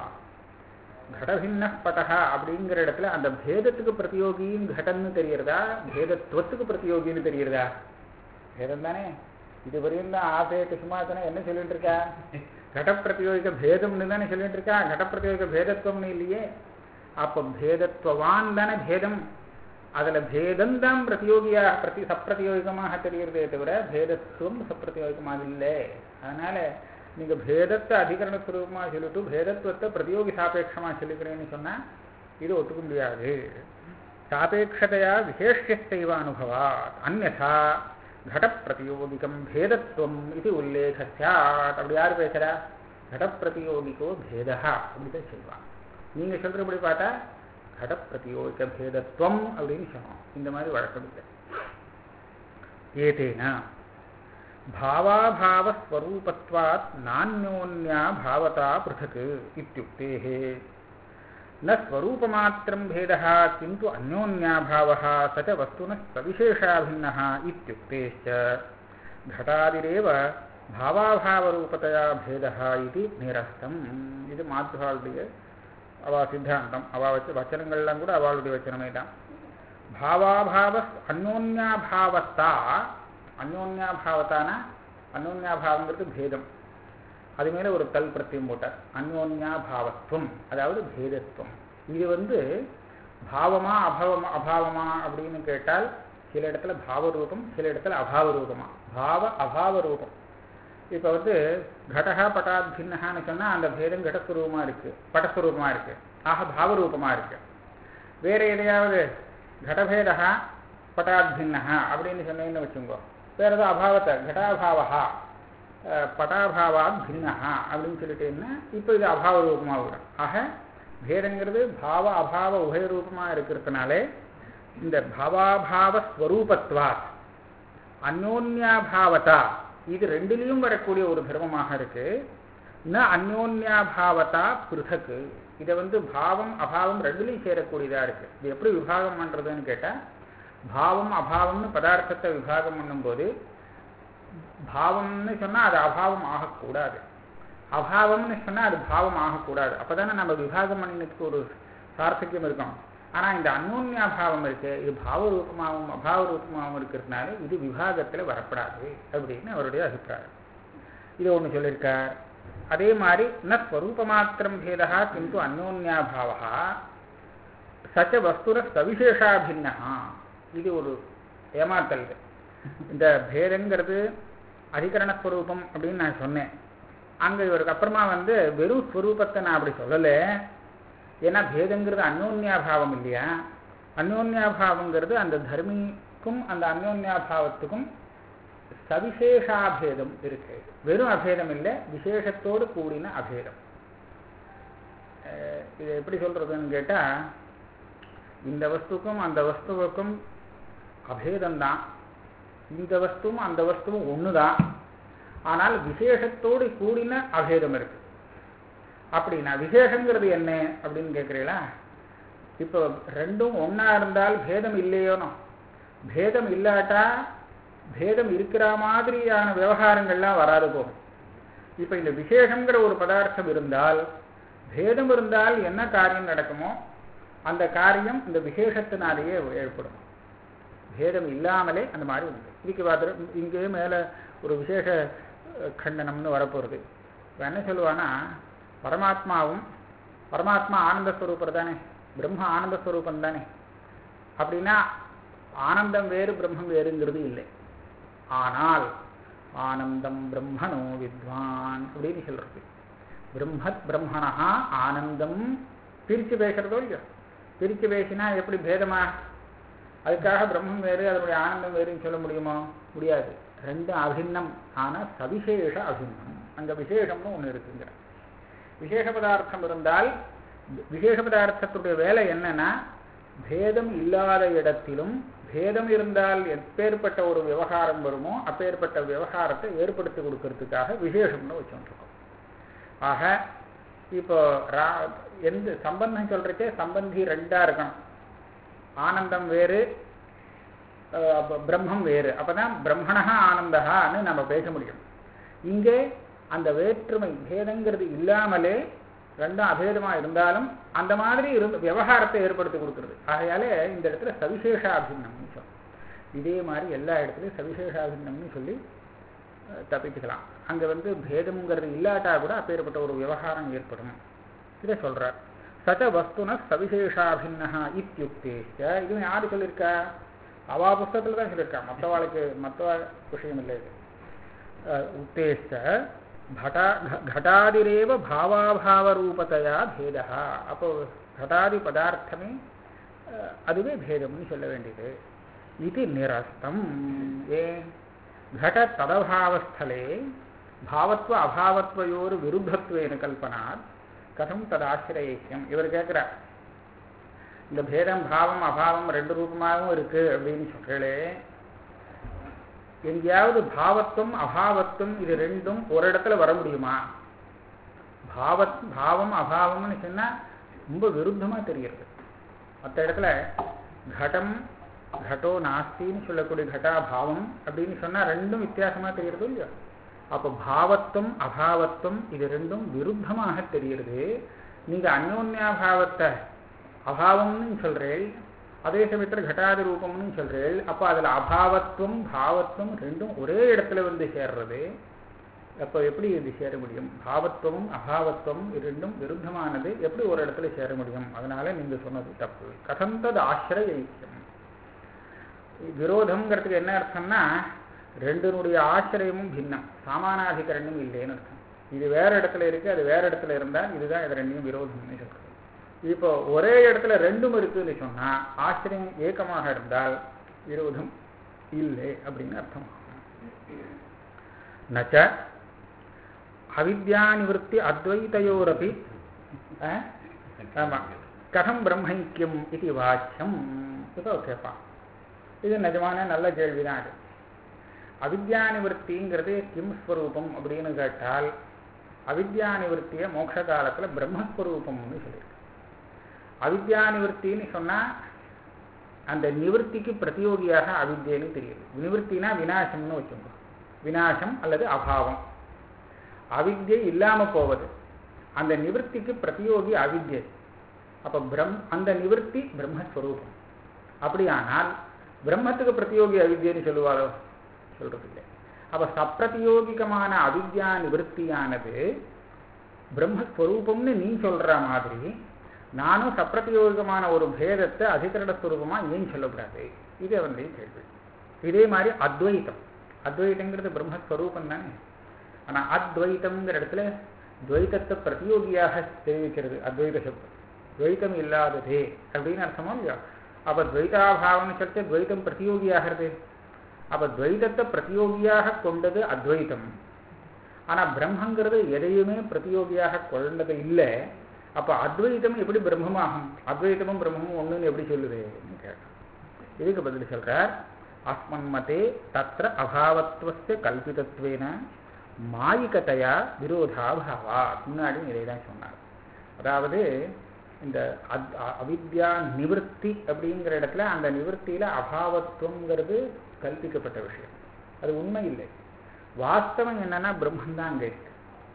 கடபின்ன பட்டா அப்படிங்கிற இடத்துல அந்த பேதத்துக்கு பிரதியோகின்னு கடன்னு தெரியறதா பேதத்துவத்துக்கு பிரதியோகின்னு தெரியறதா பேதம் தானே இது வரையும் தான் ஆசையக்கு சும்மாத்தனை என்ன சொல்லிட்டு இருக்கா கடப்பிரதியோகிக பேதம்னு தானே சொல்லிட்டு இருக்கா கடப்பிரதியோகிக பேதத்துவம்னு இல்லையே அப்ப பேதத்துவான் தானே பேதம் அதுல பேதம் தான் பிரதியோகியா பிரதி சப்பிரதியோகிகமாக தெரிகிறதே தவிர பேதத்துவம் சப்பிரதியோகிகமாக இல்லை அதனால நீங்க பேதத்தை அதிகரண சுரூபமா சொல்லிட்டு பேதத்துவத்தை பிரதியோகி சாபேட்சமா சொல்லிக்கிறேன்னு சொன்னா இது ஒத்துக்க முடியாது சாபேட்சதையா விசேஷத்தைவ அனுபவா அந்நா கடப்பிரதியோகிகம் பேதத்துவம் இது உல்லேக சாத் அப்படி யார் பேசுறா கடப்பிரதியோகிக்கோ பேதா அப்படிதான் சொல்லுவான் நீங்க சொல்றபடி பார்த்தா கடப்பிரதியோகிக பேதத்துவம் அப்படின்னு சொன்னோம் இந்த மாதிரி வழக்கம் இல்லை ஏதேன भावाभावस्वरूपत्वात् नान्योन्या भावता पृथक् इत्युक्तेः न स्वरूपमात्रं भेदः किन्तु अन्योन्याभावः स च वस्तुनः सविशेषाभिन्नः इत्युक्तेश्च घटादिरेव भावाभावरूपतया भेदः इति निरस्तम् இது மாத்துகாளுடைய அவா சித்தாந்தம் அவா வச்ச வச்சனங்கள்லாம் கூட அவளுடைய வச்சனமே தான் பாவாபாவ அந்யோன்யாபாவத்தா அந்யோன்யாபாவத்தானா அந்யோன்யாபாவங்கிறது பேதம் அது மேலே ஒரு கல் பிரத்தியம் போட்டார் அந்யோன்யாபாவத்துவம் அதாவது பேதத்துவம் இது வந்து பாவமா அபாவமா அபாவமா அப்படின்னு கேட்டால் சில இடத்துல பாவரூபம் சில இடத்துல அபாவ ரூபமா பாவ அபாவ ரூபம் இப்போ வந்து கடகா பட்டாத் பின்னஹான்னு சொன்னால் அந்த பேதம் கடஸ்வரூபமாக இருக்குது படஸ்வரூபமாக இருக்குது ஆக பாவரூபமாக இருக்குது வேற எதையாவது கடபேதா பட்டாத் பின்னஹா அப்படின்னு சொன்னீங்கன்னு வச்சுக்கோ வேற ஏதோ அபாவத்தை கடாபாவா பட்டாபாவாத் பின்னஹா அப்படின்னு சொல்லிட்டீங்கன்னா இப்போ இது அபாவ ரூபமாக விடும் ஆக பேதங்கிறது பாவ அபாவ உபய ரூபமாக இருக்கிறதுனாலே இந்த பாவாபாவ ஸ்வரூபத்வாத் அந்யோன்யாபாவதா இது ரெண்டுலேயும் வரக்கூடிய ஒரு தர்மமாக இருக்கு ந அந்யோன்யாபாவதா பிருதக்கு இதை வந்து பாவம் அபாவம் ரெண்டுலையும் சேரக்கூடியதாக இருக்கு இது எப்படி விபாகம் பண்ணுறதுன்னு கேட்டால் பாவம் அபாவம்னு பதார்த்தத்தை விபாகம் பண்ணும்போது பாவம்னு சொன்னால் அது அபாவம் ஆகக்கூடாது அபாவம்னு சொன்னால் அது பாவம் ஆகக்கூடாது அப்போ தானே நம்ம விபாகம் பண்ணினதுக்கு ஒரு சார்த்தக்கியம் இருக்கும் ஆனால் இந்த அந்யோன்யாபாவம் இருக்கு இது பாவ ரூபமாகவும் அபாவ ரூபமாகவும் இருக்கிறதுனால இது விபாகத்தில் வரப்படாது அப்படின்னு அவருடைய அபிப்பிராயம் இது ஒன்று சொல்லியிருக்கார் அதே மாதிரி ந ஸ்வரூபமாத்திரம் பேதா கிந்து அந்யோன்யாபாவா சச்ச வஸ்துர சவிசேஷாபின்னா இது ஒரு ஏமாத்தல் இது இந்த பேதங்கிறது அதிகரணஸ்வரூபம் அப்படின்னு நான் சொன்னேன் அங்கே இவருக்கு அப்புறமா வந்து வெறும் ஸ்வரூபத்தை நான் அப்படி சொல்லலை ஏன்னா பேதங்கிறது அந்யோன்யாபாவம் இல்லையா அந்யோன்யாபாவங்கிறது அந்த தர்மிக்கும் அந்த அந்யோன்யாபாவத்துக்கும் சவிசேஷாபேதம் இருக்கு வெறும் அபேதம் இல்லை விசேஷத்தோடு கூடின அபேதம் இதை எப்படி சொல்றதுன்னு கேட்டா இந்த வஸ்துக்கும் அந்த வஸ்துவுக்கும் அபேதம்தான் இந்த வஸ்துவும் அந்த வஸ்துவும் ஒன்று தான் ஆனால் விசேஷத்தோடு கூடின அபேதம் இருக்கு அப்படின்னா விசேஷங்கிறது என்ன அப்படின்னு கேட்குறீங்களா இப்போ ரெண்டும் ஒன்றா இருந்தால் பேதம் இல்லையோனோ பேதம் இல்லாட்டா பேதம் இருக்கிற மாதிரியான விவகாரங்கள்லாம் வராது போகும் இப்போ இந்த விசேஷங்கிற ஒரு பதார்த்தம் இருந்தால் பேதம் இருந்தால் என்ன காரியம் நடக்குமோ அந்த காரியம் இந்த விசேஷத்தினாலேயே ஏற்படும் பேதம் இல்லாமலே அந்த மாதிரி உண்டு இதுக்கு பார்த்து இங்கே மேலே ஒரு விசேஷ கண்டனம்னு வரப்போகிறது இப்போ என்ன சொல்லுவான்னா பரமாத்மாவும் பரமாத்மா ஆனந்த ஸ்வரூபர் தானே பிரம்ம ஆனந்த ஸ்வரூபம் தானே அப்படின்னா ஆனந்தம் வேறு பிரம்மம் வேறுங்கிறது இல்லை ஆனால் ஆனந்தம் பிரம்மனோ வித்வான் அப்படின்னு சொல்றது பிரம்மத் பிரம்மணா ஆனந்தம் பிரித்து பேசுறதோ இல்லையோ பிரித்து பேசினா எப்படி பேதமா அதுக்காக பிரம்மம் வேறு அதனுடைய ஆனந்தம் வேறுன்னு சொல்ல முடியுமோ முடியாது ரெண்டும் அபின்னம் ஆனால் சவிசேஷ அபின்னம் அங்கே விசேஷம்னு ஒன்று இருக்குங்கிற விசேஷ பதார்த்தம் இருந்தால் விசேஷ பதார்த்தத்துடைய வேலை என்னன்னா பேதம் இல்லாத இடத்திலும் பேதம் இருந்தால் எப்பேற்பட்ட ஒரு விவகாரம் வருமோ அப்பேற்பட்ட விவகாரத்தை ஏற்படுத்தி கொடுக்கறதுக்காக விசேஷம்னு வச்சுருக்கோம் ஆக இப்போ ரா எந்த சம்பந்தம் சொல்றச்சே சம்பந்தி ரெண்டா இருக்கணும் ஆனந்தம் வேறு பிரம்மம் வேறு அப்பதான் பிரம்மணா ஆனந்தகான்னு நம்ம பேச முடியும் இங்கே அந்த வேற்றுமை பேதங்கிறது இல்லாமலே ரெண்டும் அபேதமாக இருந்தாலும் அந்த மாதிரி இருந்து விவகாரத்தை ஏற்படுத்தி கொடுக்குறது ஆகையாலே இந்த இடத்துல சவிசேஷாபின்னம்னு சொல்லும் இதே மாதிரி எல்லா இடத்துலையும் சவிசேஷாபின்னம்னு சொல்லி தப்பிச்சுக்கலாம் அங்கே வந்து பேதம்ங்கிறது இல்லாட்டா கூட அப்பேற்பட்ட ஒரு விவகாரம் ஏற்படும் இதை சொல்கிறார் சச்ச வஸ்துன சவிசேஷாபின்னா இத்தியுக்தேச்ச இதுவும் யாரு சொல்லியிருக்கா அவா புஸ்தகத்தில் தான் சொல்லியிருக்கா மற்றவாளுக்கு மற்ற விஷயம் இல்லை இது உத்தேச்ச घटा घटादिरेव भावाभावरूपतया भेदः அப்போ घटादि பதார்த்தமே அதுவே பேதம்னு சொல்ல வேண்டியது இது நிரஸ்தம் ஏ घट तदभावस्थले भावत्व अभावत्वयोர் விருத்தத்வேன கல்பனாத் கதம் ததாசிரயிக்கம் இவர் கேட்குறார் இந்த பேதம் பாவம் அபாவம் ரெண்டு ரூபமாகவும் இருக்கு அப்படின்னு சொல்றே எங்கேயாவது பாவத்துவம் அபாவத்துவம் இது ரெண்டும் ஒரு இடத்துல வர முடியுமா பாவத் பாவம் அபாவம்னு சொன்னா ரொம்ப விருத்தமா தெரிகிறது மற்ற இடத்துல கடம் கடோ நாஸ்தின்னு சொல்லக்கூடிய கட்டாபாவம் அப்படின்னு சொன்னா ரெண்டும் வித்தியாசமா தெரிகிறது இல்லையா அப்போ பாவத்துவம் அபாவத்துவம் இது ரெண்டும் விருத்தமாக தெரிகிறது நீங்க அந்யோன்யாபாவத்தை அபாவம்னு சொல்றேன் அதே சமயத்தில் கட்டாதி ரூபம்னு சொல்றேன் அப்போ அதுல அபாவத்துவம் பாவத்துவம் ரெண்டும் ஒரே இடத்துல வந்து சேர்றது அப்போ எப்படி இது சேர முடியும் பாவத்துவமும் அபாவத்துவம் இது ரெண்டும் விருத்தமானது எப்படி ஒரு இடத்துல சேர முடியும் அதனால நீங்க சொன்னது தப்பு கதந்தது ஆசிரிய ஐக்கியம் விரோதம்ங்கிறதுக்கு என்ன அர்த்தம்னா ரெண்டுனுடைய ஆசிரியமும் பின்னம் சாமானாதிகரணம் இல்லைன்னு அர்த்தம் இது வேற இடத்துல இருக்கு அது வேற இடத்துல இருந்தால் இதுதான் இது ரெண்டையும் விரோதம்னு சொல்றது இப்போ ஒரே இடத்துல ரெண்டும் இருக்குன்னு சொன்னா ஆசிரியம் ஏக்கமாக இருந்தால் விரோதம் இல்லை அப்படின்னு அர்த்தம் நச்ச அவித்யாநிவத்தி அத்வைத்தயோரப்பி ஆமா கதம் பிரம்மைக்கியம் இது வாக்கியம் இதோ கேட்பான் இது நிஜமான நல்ல கேள்விதான் அது அவித்யானிவர்த்திங்கிறது கிம் ஸ்வரூபம் அப்படின்னு கேட்டால் அவித்யானிவர்த்தியை மோட்ச காலத்துல பிரம்மஸ்வரூபம்னு சொல்லியிருக்கு அவித்யானிவர்த்தின்னு சொன்னா அந்த நிவர்த்திக்கு பிரதியோகியாக அவித்யன்னு தெரியுது நிவர்த்தினா வினாசம்னு வச்சுக்கோங்க வினாசம் அல்லது அபாவம் அவித்யை இல்லாம போவது அந்த நிவர்த்திக்கு பிரதியோகி அவித்யை அப்ப பிரம் அந்த நிவர்த்தி பிரம்மஸ்வரூபம் அப்படியானால் பிரம்மத்துக்கு பிரதியோகி அவித்யன்னு சொல்லுவாரோ சொல்றது இல்லை அப்ப சப்பிரதியோகிகமான அவித்யா நிவர்த்தியானது பிரம்மஸ்வரூபம்னு நீ சொல்ற மாதிரி நானும் சப்பிரதியோகிகமான ஒரு பேதத்தை அதிகரண ஸ்வரூபமா ஏன் சொல்லக்கூடாது இது அவனுடைய கேள்வி இதே மாதிரி அத்வைத்தம் அத்வைத்தங்கிறது பிரம்மஸ்வரூபம் தானே ஆனா அத்வைத்தம்ங்கிற இடத்துல துவைத்தத்தை பிரதியோகியாக தெரிவிக்கிறது அத்வைத சப்தம் துவைத்தம் இல்லாததே அப்படின்னு அர்த்தமோ இல்லையா அப்ப துவைதாபாவம்னு சொல்லிட்டு துவைத்தம் பிரதியோகியாகிறது அப்ப துவைதத்தை பிரதியோகியாக கொண்டது அத்வைத்தம் ஆனா பிரம்மங்கிறது எதையுமே பிரதியோகியாக கொண்டது இல்லை அப்ப அத்வைதம் எப்படி பிரம்மமாகும் அத்வைதமும் பிரம்மமும் ஒண்ணுன்னு எப்படி சொல்லுதுன்னு கேட்டான் இதுக்கு பதில் சொல்றார் அஸ்மன் மதே தத்திர அபாவத்துவஸ்ய கல்பிதத்வேன மாயிகத்தையா விரோதாபாவா முன்னாடி இதை தான் சொன்னார் அதாவது இந்த அத் அவித்யா நிவர்த்தி அப்படிங்கிற இடத்துல அந்த நிவர்த்தியில அபாவத்துவங்கிறது கல்பிக்கப்பட்ட விஷயம் அது உண்மை இல்லை வாஸ்தவம் என்னன்னா பிரம்மன் தான் அங்கே இருக்கு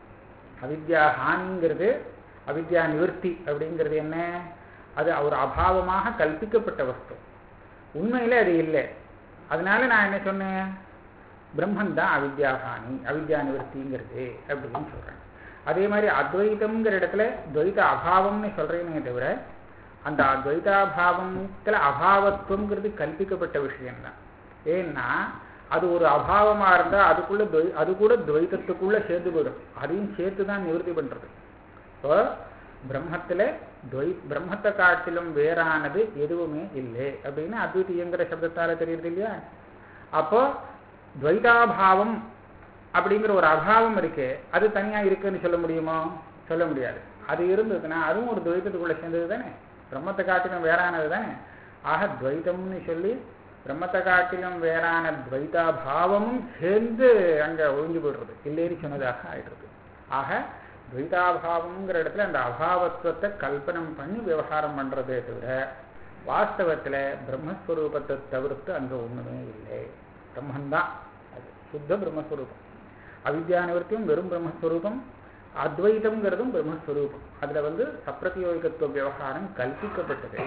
அவித்யா ஹானிங்கிறது அவித்யா நிவர்த்தி அப்படிங்கிறது என்ன அது ஒரு அபாவமாக கல்பிக்கப்பட்ட வஸ்து உண்மையில அது இல்லை அதனால நான் என்ன சொன்னேன் பிரம்மன் தான் அவித்யாஹானி அவித்யா நிவர்த்திங்கிறது அப்படின்னு சொல்றேன் அதே மாதிரி அத்வைதம்ங்கிற இடத்துல துவைத அபாவம்னு சொல்றேனே தவிர அந்த துவைதாபாவத்துல அபாவத்துவங்கிறது கல்பிக்கப்பட்ட விஷயம்தான் ஏன்னா அது ஒரு அபாவமா இருந்தா அதுக்குள்ள துவை அது கூட துவைத்தத்துக்குள்ள சேர்ந்து போயிடும் அதையும் சேர்த்து தான் நிவர்த்தி பண்றது இப்போ பிரம்மத்துல துவை பிரம்மத்தை காட்டிலும் வேறானது எதுவுமே இல்லை அப்படின்னு அத்விதீயங்கிற சப்தத்தால தெரியுது இல்லையா அப்போ துவைதாபாவம் அப்படிங்கிற ஒரு அபாவம் இருக்கு அது தனியா இருக்குன்னு சொல்ல முடியுமோ சொல்ல முடியாது அது இருந்ததுன்னா அதுவும் ஒரு துவைத்தத்துக்குள்ள சேர்ந்தது தானே பிரம்மத்தை காட்டிலும் வேறானது தானே ஆக துவைத்தம்னு சொல்லி பிரம்மத்தை காட்டிலும் வேறான துவைதாபாவமும் சேர்ந்து அங்க ஒழிஞ்சு போயிடுறது இல்லைன்னு சொன்னதாக ஆயிடுறது ஆக துவைதாபாவம்ங்கிற இடத்துல அந்த அபாவத்துவத்தை கல்பனம் பண்ணி விவகாரம் பண்றதே தவிர வாஸ்தவத்துல பிரம்மஸ்வரூபத்தை தவிர்த்து அங்க ஒண்ணுமே இல்லை பிரம்மன்தான் அது சுத்த பிரம்மஸ்வரூபம் அவித்யா நிவர்த்தியும் வெறும் பிரம்மஸ்வரூபம் அத்வைதம்ங்கிறதும் பிரம்மஸ்வரூபம் அதுல வந்து சப்பிரதியோகிகத்துவ விவகாரம் கல்பிக்கப்பட்டது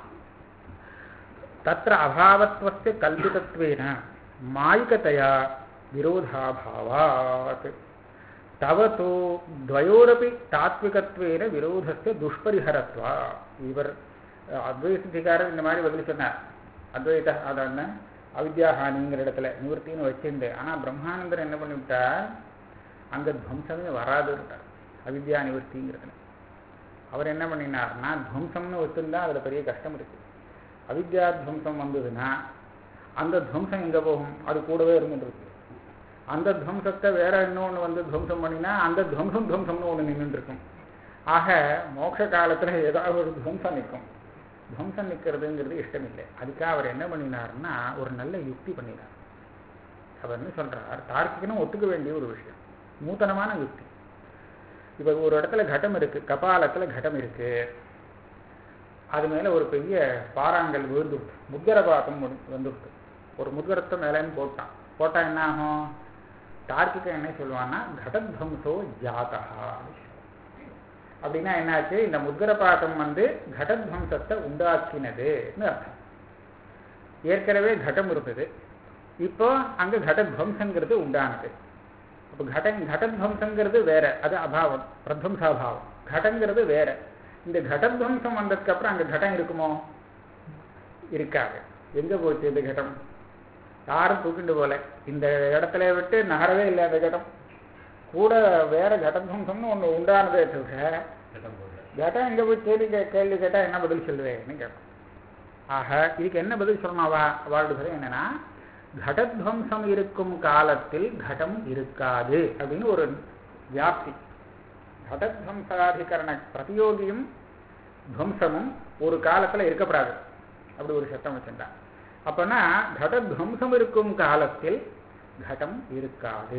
தத்திர அபாவத்வஸ்ய கல்பிதத்வேன மாயிகதையா விரோதாபாவாத் தவ தோ துவயோரப்பி தாத்விகத்வேன விரோதஸ்ய துஷ்பரிஹரத்வா இவர் அத்வைதத்திகாரர் இந்த மாதிரி பதில் சொன்னார் அத்வைத அதான் அவித்யாஹானிங்கிற இடத்துல நிவர்த்தின்னு வச்சிருந்து ஆனா பிரம்மானந்தர் என்ன பண்ணிவிட்டார் அங்க துவம்சமே வராதுட்டார் அவித்யா நிவர்த்திங்கிறதுல அவர் என்ன பண்ணினார்னா துவம்சம்னு வச்சிருந்தா அதுல பெரிய கஷ்டம் இருக்கு அவித்யா துவம்சம் வந்ததுன்னா அந்த துவம்சம் எங்க போகும் அது கூடவே இருந்துட்டு இருக்கு அந்த துவம்சத்தை வேற இன்னொன்று வந்து துவம்சம் பண்ணினா அந்த துவம்சம் துவம்சம்னு ஒன்று நின்றுட்டு இருக்கும் ஆக மோட்ச காலத்துல ஏதாவது ஒரு துவம்சம் நிற்கும் துவம்சம் நிற்கிறதுங்கிறது இஷ்டம் இல்லை அதுக்காக அவர் என்ன பண்ணினார்னா ஒரு நல்ல யுக்தி பண்ணினார் அவர் என்ன சொல்றார் தார்க்கிகனும் ஒத்துக்க வேண்டிய ஒரு விஷயம் நூத்தனமான யுக்தி இப்போ ஒரு இடத்துல கட்டம் இருக்கு கபாலத்துல கட்டம் இருக்கு அது மேல ஒரு பெரிய பாறாங்கல் விழுந்துடுது முத்கரபாதம் வந்துடுது ஒரு முத்கரத்தை மேலேன்னு போட்டான் போட்டா என்ன ஆகும் தார்க்கிகம் என்ன சொல்லுவான்னா கடத்வம்சோ ஜாதா அப்படின்னா என்னாச்சு இந்த முத்கரபாதம் வந்து கடத்வம்சத்தை உண்டாக்கினதுன்னு அர்த்தம் ஏற்கனவே கடம் இருந்தது இப்போ அங்க கடத்வம்சங்கிறது உண்டானது அப்போ கட கடத்வம்சங்கிறது வேற அது அபாவம் பிரத்வம்சாபாவம் கடங்கிறது வேற இந்த கடத்வம்சம் வந்ததுக்கு அப்புறம் அங்க கடம் இருக்குமோ இருக்காது எங்க போச்சு இந்த கடம் யாரும் தூக்கிட்டு போல இந்த இடத்துல விட்டு நகரவே இல்லை அந்த கடம் கூட வேற கடத்வம்சம்னு ஒண்ணு உண்டானதே தவிர கட்டம் போடல கேட்டா எங்க போய் கேள்வி கே- கேள்வி கேட்டா என்ன பதில் சொல்லுவேன்னு கேட்கும் ஆக இதுக்கு என்ன பதில் சொல்லணும் அவா அவளுடைய என்னன்னா கடத்வம்சம் இருக்கும் காலத்தில் கடம் இருக்காது அப்படின்னு ஒரு வியாப்தி கடத்வம்சாதிகரண பிரதியோகியும் துவம்சமும் ஒரு காலத்துல இருக்கப்படாது அப்படி ஒரு சட்டம் வச்சிருந்தா அப்பனா கடத்வம்சம் இருக்கும் காலத்தில் கடம் இருக்காது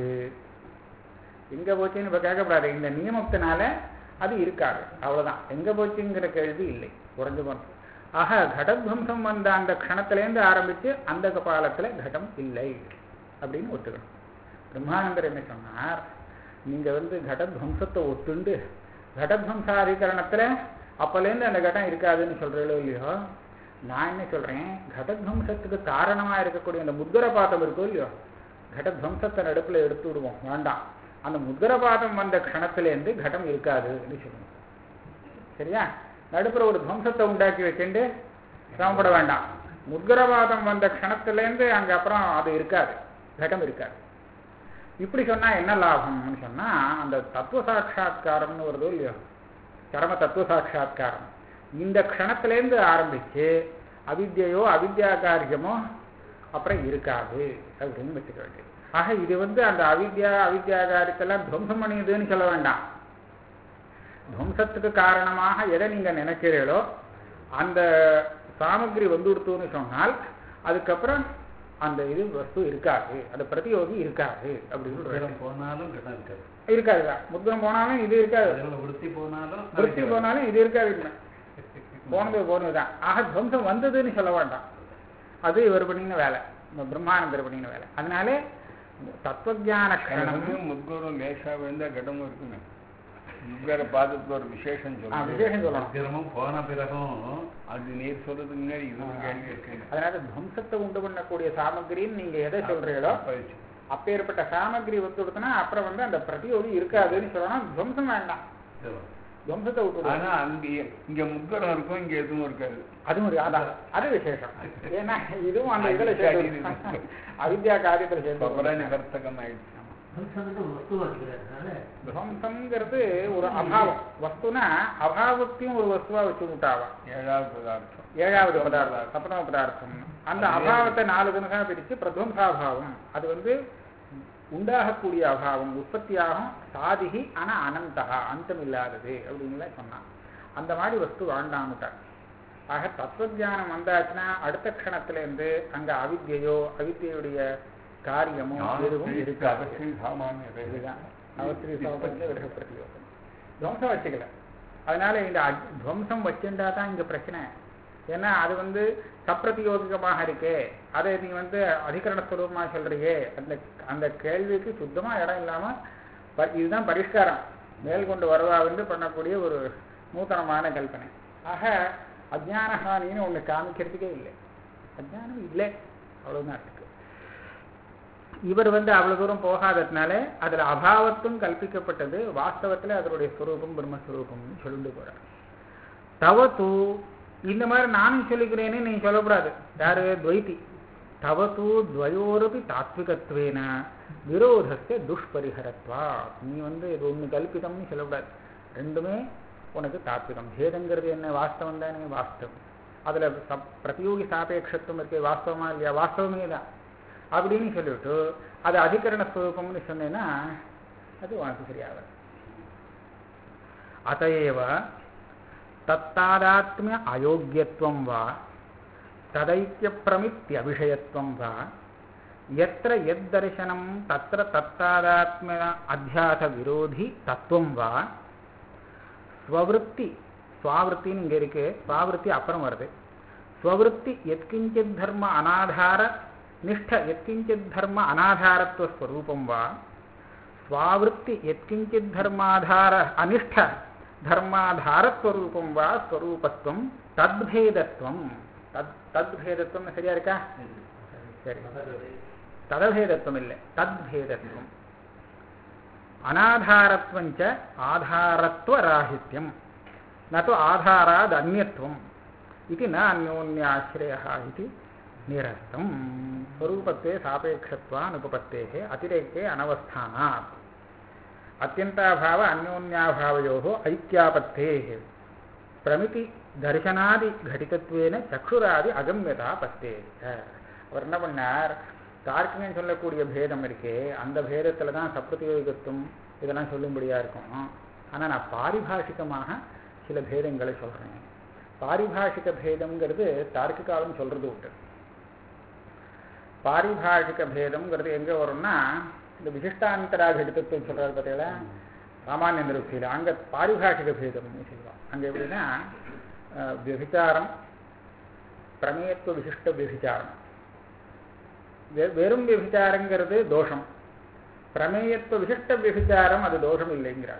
எங்க போச்சுன்னு இப்ப கேட்கக்கூடாது இந்த நியமத்தினால அது இருக்காது அவ்வளவுதான் எங்க போச்சுங்கிற கேள்வி இல்லை குறைஞ்சு போனது ஆக கடத்வம்சம் வந்த அந்த க்ஷணத்திலேருந்து ஆரம்பிச்சு அந்த கபாலத்துல கடம் இல்லை அப்படின்னு ஒத்துக்கணும் பிரம்மானந்தர் என்ன சொன்னார் நீங்க வந்து கடத்வம்சத்தை ஒத்துண்டு கடத்வம்சாதிகரணத்துல அப்பலேருந்து அந்த கடம் இருக்காதுன்னு சொல்றீங்களோ இல்லையோ நான் என்ன சொல்றேன் கடத்வம்சத்துக்கு காரணமா இருக்கக்கூடிய அந்த முத்கரபாதம் இருக்கோ இல்லையோ கடத்வம்சத்தை நடுப்புல எடுத்து விடுவோம் வேண்டாம் அந்த முத்கரபாதம் வந்த க்ஷணத்திலேருந்து கடம் இருக்காதுன்னு சொல்லணும் சரியா நடுப்புற ஒரு துவம்சத்தை உண்டாக்கி வச்சுட்டு சிரமப்பட வேண்டாம் முத்கரவாதம் வந்த க்ஷணத்திலேருந்து அங்க அப்புறம் அது இருக்காது கடம் இருக்காது இப்படி சொன்னா என்ன லாபம்னு சொன்னா அந்த தத்துவ சாட்சா்காரம்னு வருதோ இல்லையோ சரம தத்துவ சாட்சா்காரம் இந்த க்ஷணத்திலேருந்து ஆரம்பிச்சு அவித்யையோ அவித்யா காரியமோ அப்புறம் இருக்காது அப்படின்னு வச்சுக்க வேண்டியது ஆக இது வந்து அந்த அவித்யா அவித்யா காரியத்தெல்லாம் துவம்சம் பண்ணியதுன்னு சொல்ல வேண்டாம் துவம்சத்துக்கு காரணமாக எதை நீங்க நினைக்கிறீர்களோ அந்த சாமகிரி வந்து கொடுத்தோன்னு சொன்னால் அதுக்கப்புறம் அந்த இது வஸ்து இருக்காது அந்த பிரதியோகி இருக்காது அப்படின்னு சொல்றாரு. உத்திரம் போனாலும் கட்டம் இருக்காது இருக்காதுதான் முத்திரம் போனாலும் இது இருக்காது அதுல விருத்தி போனாலும் விருத்தி போனாலும் இது இருக்காது இனிமே. போனது போனதுதான் ஆக துவம்சம் வந்ததுன்னு சொல்ல வேண்டாம் அது இவர் பண்ணின வேலை இந்த பிரம்மானந்தர் பண்ணின வேலை அதனால தத்துவஜான கரணம் முத்கரம் லேசா விழுந்தா கடமும் இருக்குமே முத்கர பாதத்துல ஒரு விசேஷம் ஆ, சொல்லுங்க விசேஷம் சொல்லணும் உத்திரமும் போன பிறகும் அது நீர் சொல்றதுக்கு முன்னாடி இது ஒரு கேள்வி இருக்கு அதனால துவம்சத்தை உண்டு பண்ணக்கூடிய சாமகிரின்னு நீங்க எதை சொல்றீங்களோ பயிற்சி. அப்பேற்பட்ட சாமகிரி விட்டு கொடுத்தனா அப்புறம் வந்து அந்த பிரதியோகி இருக்காதுன்னு சொல்லணும் துவம்சம் வேண்டாம் சரி. துவம்சத்தை விட்டு விடணும். ஆனா அங்க இங்க முத்கரம் இருக்கும் இங்க எதுவும் இருக்காது அதுவும் ஒரு அதான் அது விசேஷம் ஏன்னா இதுவும் அந்த இதுல அவித்யா சேர்த்து காரியம். அவித்யா காரியத்துல சேர்த்து அப்புறம் நிவர்த்தகம் ஆயிடுச்சு துவம்சம்ங்கிறது ஒரு அபாவம் வஸ்துனா அபாவத்தையும் ஒரு வஸ்துவா வச்சு விட்டாவா ஏழாவது பதார்த்தம் ஏழாவது பதார்த்தம் சப்தம பதார்த்தம் அந்த அபாவத்தை நாலு தினசா பிரிச்சு பிரத்வம்சாபாவம் அது வந்து உண்டாகக்கூடிய அபாவம் உற்பத்தியாகும் சாதிகி ஆனா அனந்தகா அந்தம் இல்லாதது அப்படின்னுலாம் சொன்னான் அந்த மாதிரி வஸ்து வாழ்ந்தான்னுட்டார் ஆக தத்துவஜானம் வந்தாச்சுன்னா அடுத்த க்ஷணத்துல இருந்து அங்க அவித்யையோ அவித்யுடைய காரியமோ எதுவும் இருக்காது அவசியம் சாமானிய இதுதான் அவஸ்திரி சமபஞ்ச விரக பிரதியோகம் துவம்சம் வச்சுக்கல அதனால இந்த அஜ்- துவம்சம் வச்சுட்டா தான் இங்க பிரச்சனை ஏன்னா அது வந்து சப்பிரதியோகிகமாக இருக்கே அதை நீ வந்து அதிகரண ஸ்வரூபமா சொல்றியே அந்த அந்த கேள்விக்கு சுத்தமா இடம் இல்லாம ப- இதுதான் பரிஷ்காரம் மேல் கொண்டு வரவா வந்து பண்ணக்கூடிய ஒரு நூத்தனமான கல்பனை ஆக அஜ்ஞானஹானின்னு ஒண்ணு காமிக்கிறதுக்கே இல்லை அஜ்ஞானம் இல்லை அவ்வளவுதான் இருக்கு இவர் வந்து அவ்வளவு தூரம் போகாததுனால அதுல அபாவத்தும் கல்பிக்கப்பட்டது வாஸ்தவத்துல அதனுடைய ஸ்வரூபம் பிரம்மஸ்வரூபம்னு சொல்லிட்டு போறார் தவத்து இந்த மாதிரி நானும் சொல்லிக்கிறேன்னு நீ சொல்லக்கூடாது யாரு துவைத்தி தவத்து துவயோரபி தாத்விகத்வேன விரோதஸ்ய துஷ்பரிஹரத்வா நீ வந்து இது ஒண்ணு கல்பிதம்னு சொல்லக்கூடாது ரெண்டுமே உனக்கு தாத்விகம் பேதங்கிறது என்ன வாஸ்தவம் தானே வாஸ்தவம் அதுல சப் பிரதியோகி சாபேட்சத்துவம் இருக்கு வாஸ்தவமா இல்லையா வாஸ்தவமே தான் அப்படின்னு சொல்லிவிட்டு அது அதிகரண ஸ்வரூபம்னு சொன்னேன்னா அது உனக்கு சரியாகாது அதையேவ தத்தாதாத்மிய அயோக்கியத்துவம் வா ததைக்கிய பிரமித்திய விஷயத்துவம் வா எத்திர எத் தரிசனம் தத்திர தத்தாதாத்ம அத்தியாச விரோதி தத்துவம் வா ஸ்வவிருத்தி ஸ்வாவிருத்தின்னு இங்கே இருக்கு ஸ்வாவிருத்தி அப்புறம் வருது ஸ்வவிருத்தி எத்கிஞ்சித் தர்ம அனாதார நிஷ்ட எத்கிஞ்சித் தர்ம அனாதாரத்துவ ஸ்வரூபம் வா ஸ்வாவிருத்தி எத்கிஞ்சித் தர்மாதார அனிஷ்ட தர்மாதாரஸ்வரூபம் வா ஸ்வரூபத்துவம் தத்பேதத்துவம் தத் தத்பேதத்துவம் சரியா இருக்கா சரி ததபேதத்துவம் இல்லை தத்பேதத்துவம் அனாதாரத்வஞ்ச ஆதாரத்வராಹಿತ್ಯಂ நது ஆதாராத் அந்நியத்துவம் இது ந அந்யோன்யாசிரயः இது நிரஸ்தம் ஸ்வரூபத்தே சாபேक्षत्वानुपपत्तेः अतिरेके अनवस्थानात् अत्यन्ताभाव अन्योन्याभावयोः ऐक्यापत्तेः பிரமிதி தரிசனாதி கடிதத்துவேன சக்ஷுராதி அகம்யதா பத்தே அவர் என்ன பண்ணார் தார்க்கியம் சொல்லக்கூடிய பேதம் இருக்கே அந்த பேதத்துல தான் சப்ரதியோகித்துவம் இதெல்லாம் சொல்லும்படியா இருக்கும் ஆனா நான் பாரிபாஷிகமாக சில பேதங்களை சொல்றேன் பாரிபாஷிக பேதம்ங்கிறது தார்க்கிகாலும் சொல்றது உண்டு பாரிபாஷிக பேதம்ங்கிறது எங்க வரும்னா இந்த விசிஷ்டாந்தரா கடிதத்துவம் சொல்றாரு பார்த்தீங்களா சாமானிய நிருப்தியில் அங்க பாரிபாஷிக பேதம்னு சொல்லுவாங்க அங்க எப்படின்னா அஹ், விபிச்சாரம் பிரமேயத்துவ விசிஷ்ட விபிச்சாரம் வெ- வெறும் விபிச்சாரங்கிறது தோஷம் பிரமேயத்துவ விசிஷ்ட விபிச்சாரம் அது தோஷம் இல்லைங்கிறார்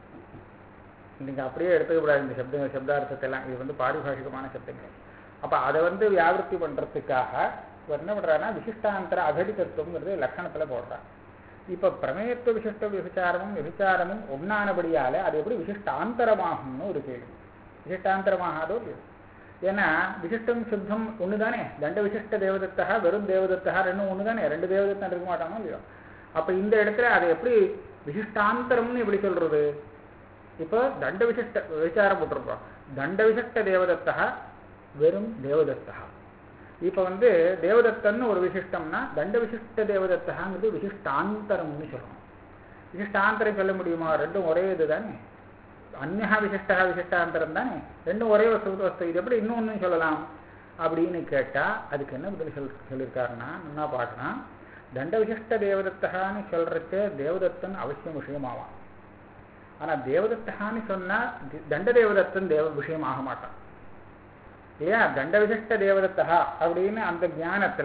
நீங்க அப்படியே எடுத்துக்கூடாது இந்த சப்த சப்தார்த்தத்தை எல்லாம் இது வந்து பாரிபாஷிகமான சப்தங்கள் அப்ப அதை வந்து வியாபிருத்தி பண்றதுக்காக இவர் என்ன பண்றாருன்னா விசிஷ்டாந்தர அகடிதத்துவங்கிறது லட்சணத்துல போடுறார் இப்ப பிரமேயத்துவ விசிஷ்ட விபிச்சாரமும் விபிச்சாரமும் ஒன்னானபடியால அது எப்படி விசிஷ்டாந்தரமாகும்னு ஒரு கேள்வி விசிஷ்டாந்தரமாகாதோ இல்லையோ ஏன்னா விசிஷ்டம் சுத்தம் ஒன்று தானே தண்ட விசிஷ்ட தேவதத்தா வெறும் தேவதத்தா ரெண்டும் ஒன்று தானே ரெண்டு தேவதத்தம் இருக்க மாட்டானோ இல்லையோ அப்ப இந்த இடத்துல அதை எப்படி விசிஷ்டாந்தரம்னு எப்படி சொல்றது இப்போ தண்ட விசிஷ்ட விசாரம் போட்டிருக்கோம் தண்ட விசிஷ்ட தேவதத்தா வெறும் தேவதத்தா இப்போ வந்து தேவதத்தன்னு ஒரு விசிஷ்டம்னா தண்ட விசிஷ்ட தேவதத்தாங்கிறது விசிஷ்டாந்தரம்னு சொல்லணும் விசிஷ்டாந்தரம் சொல்ல முடியுமா ரெண்டும் ஒரே இது தானே அந்நா விசிஷ்டா விசிஷ்டாந்தரம் தானே ரெண்டும் ஒரே வஸ்து வஸ்து இது எப்படி இன்னொன்னு சொல்லலாம் அப்படின்னு கேட்டா அதுக்கு என்ன பதில் சொல் சொல்லியிருக்காருன்னா என்ன பார்க்கணும் தண்ட விசிஷ்ட தேவதத்தான்னு சொல்றச்சே தேவதத்தன் அவசியம் விஷயமாவான் ஆனா தேவதத்தான்னு சொன்னா தி- தண்ட தேவதத்தன் தேவ விஷயம் ஆக மாட்டான் இல்லையா தண்ட விசிஷ்ட தேவதத்தா அப்படின்னு அந்த ஞானத்துல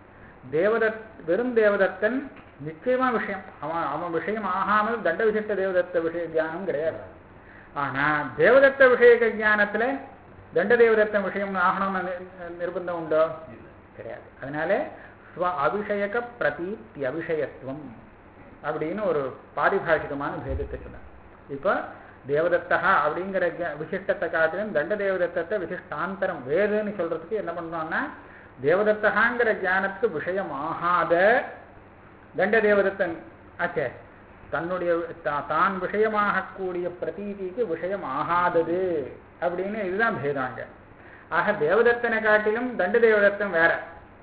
தேவதத் வெறும் தேவதத்தன் நிச்சயமா விஷயம் அவன் அவன் விஷயம் ஆகாமல் தண்ட விசிஷ்ட தேவதத்த விஷய ஞானம் கிடையாது ஆனா தேவதத்த விஷய ஞானத்துல தண்ட தேவதத்த விஷயம் ஆகணும்னு நி- நிர்பந்தம் உண்டோ கிடையாது அதனால ஸ்வ அபிஷயக பிரதீப்தி அபிஷயத்துவம் அப்படின்னு ஒரு பாரிபாஷிகமான பேதத்தை சொன்னார் இப்போ தேவதத்தா அப்படிங்கிற ஞ- விசிஷ்டத்தை காட்டிலும் தண்ட தேவதத்தத்தை விசிஷ்டாந்தரம் வேறுன்னு சொல்றதுக்கு என்ன பண்றோம்னா தேவதத்தகாங்கிற ஞானத்துக்கு விஷயமாகாத தண்ட தேவதத்தன் ஆச்சே தன்னுடைய தா- தான் விஷயமாகக்கூடிய பிரதீதிக்கு விஷயம் ஆகாதது அப்படின்னு இதுதான் பேதாங்க ஆக தேவதத்தனை காட்டிலும் தண்ட தேவதத்தன் வேற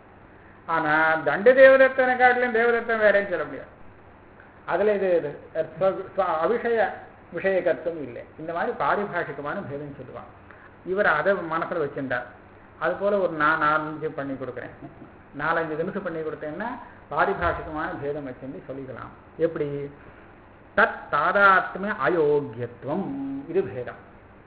ஆனா தண்ட தேவதத்தனை காட்டிலும் தேவதத்தன் வேறேன்னு சொல்ல முடியாது அதுல இது இது, ஸ்வ- ஸ்வ- அபிஷய விஷயகத்துவம் இல்லை இந்த மாதிரி பாரிபாஷிகமான பேதம் சொல்லுவாங்க இவர் அதை மனசுல வச்சிருந்தார் அது போல ஒரு நான் நாலஞ்சு பண்ணி கொடுக்குறேன் நாலஞ்சு நிமிஷம் பண்ணி கொடுத்தேன்னா பாரிபாஷிகமான பேதம் வச்சிருந்து சொல்லிக்கலாம் எப்படி தத் தாதாத்மிய அயோக்கியத்துவம் இது பேதம்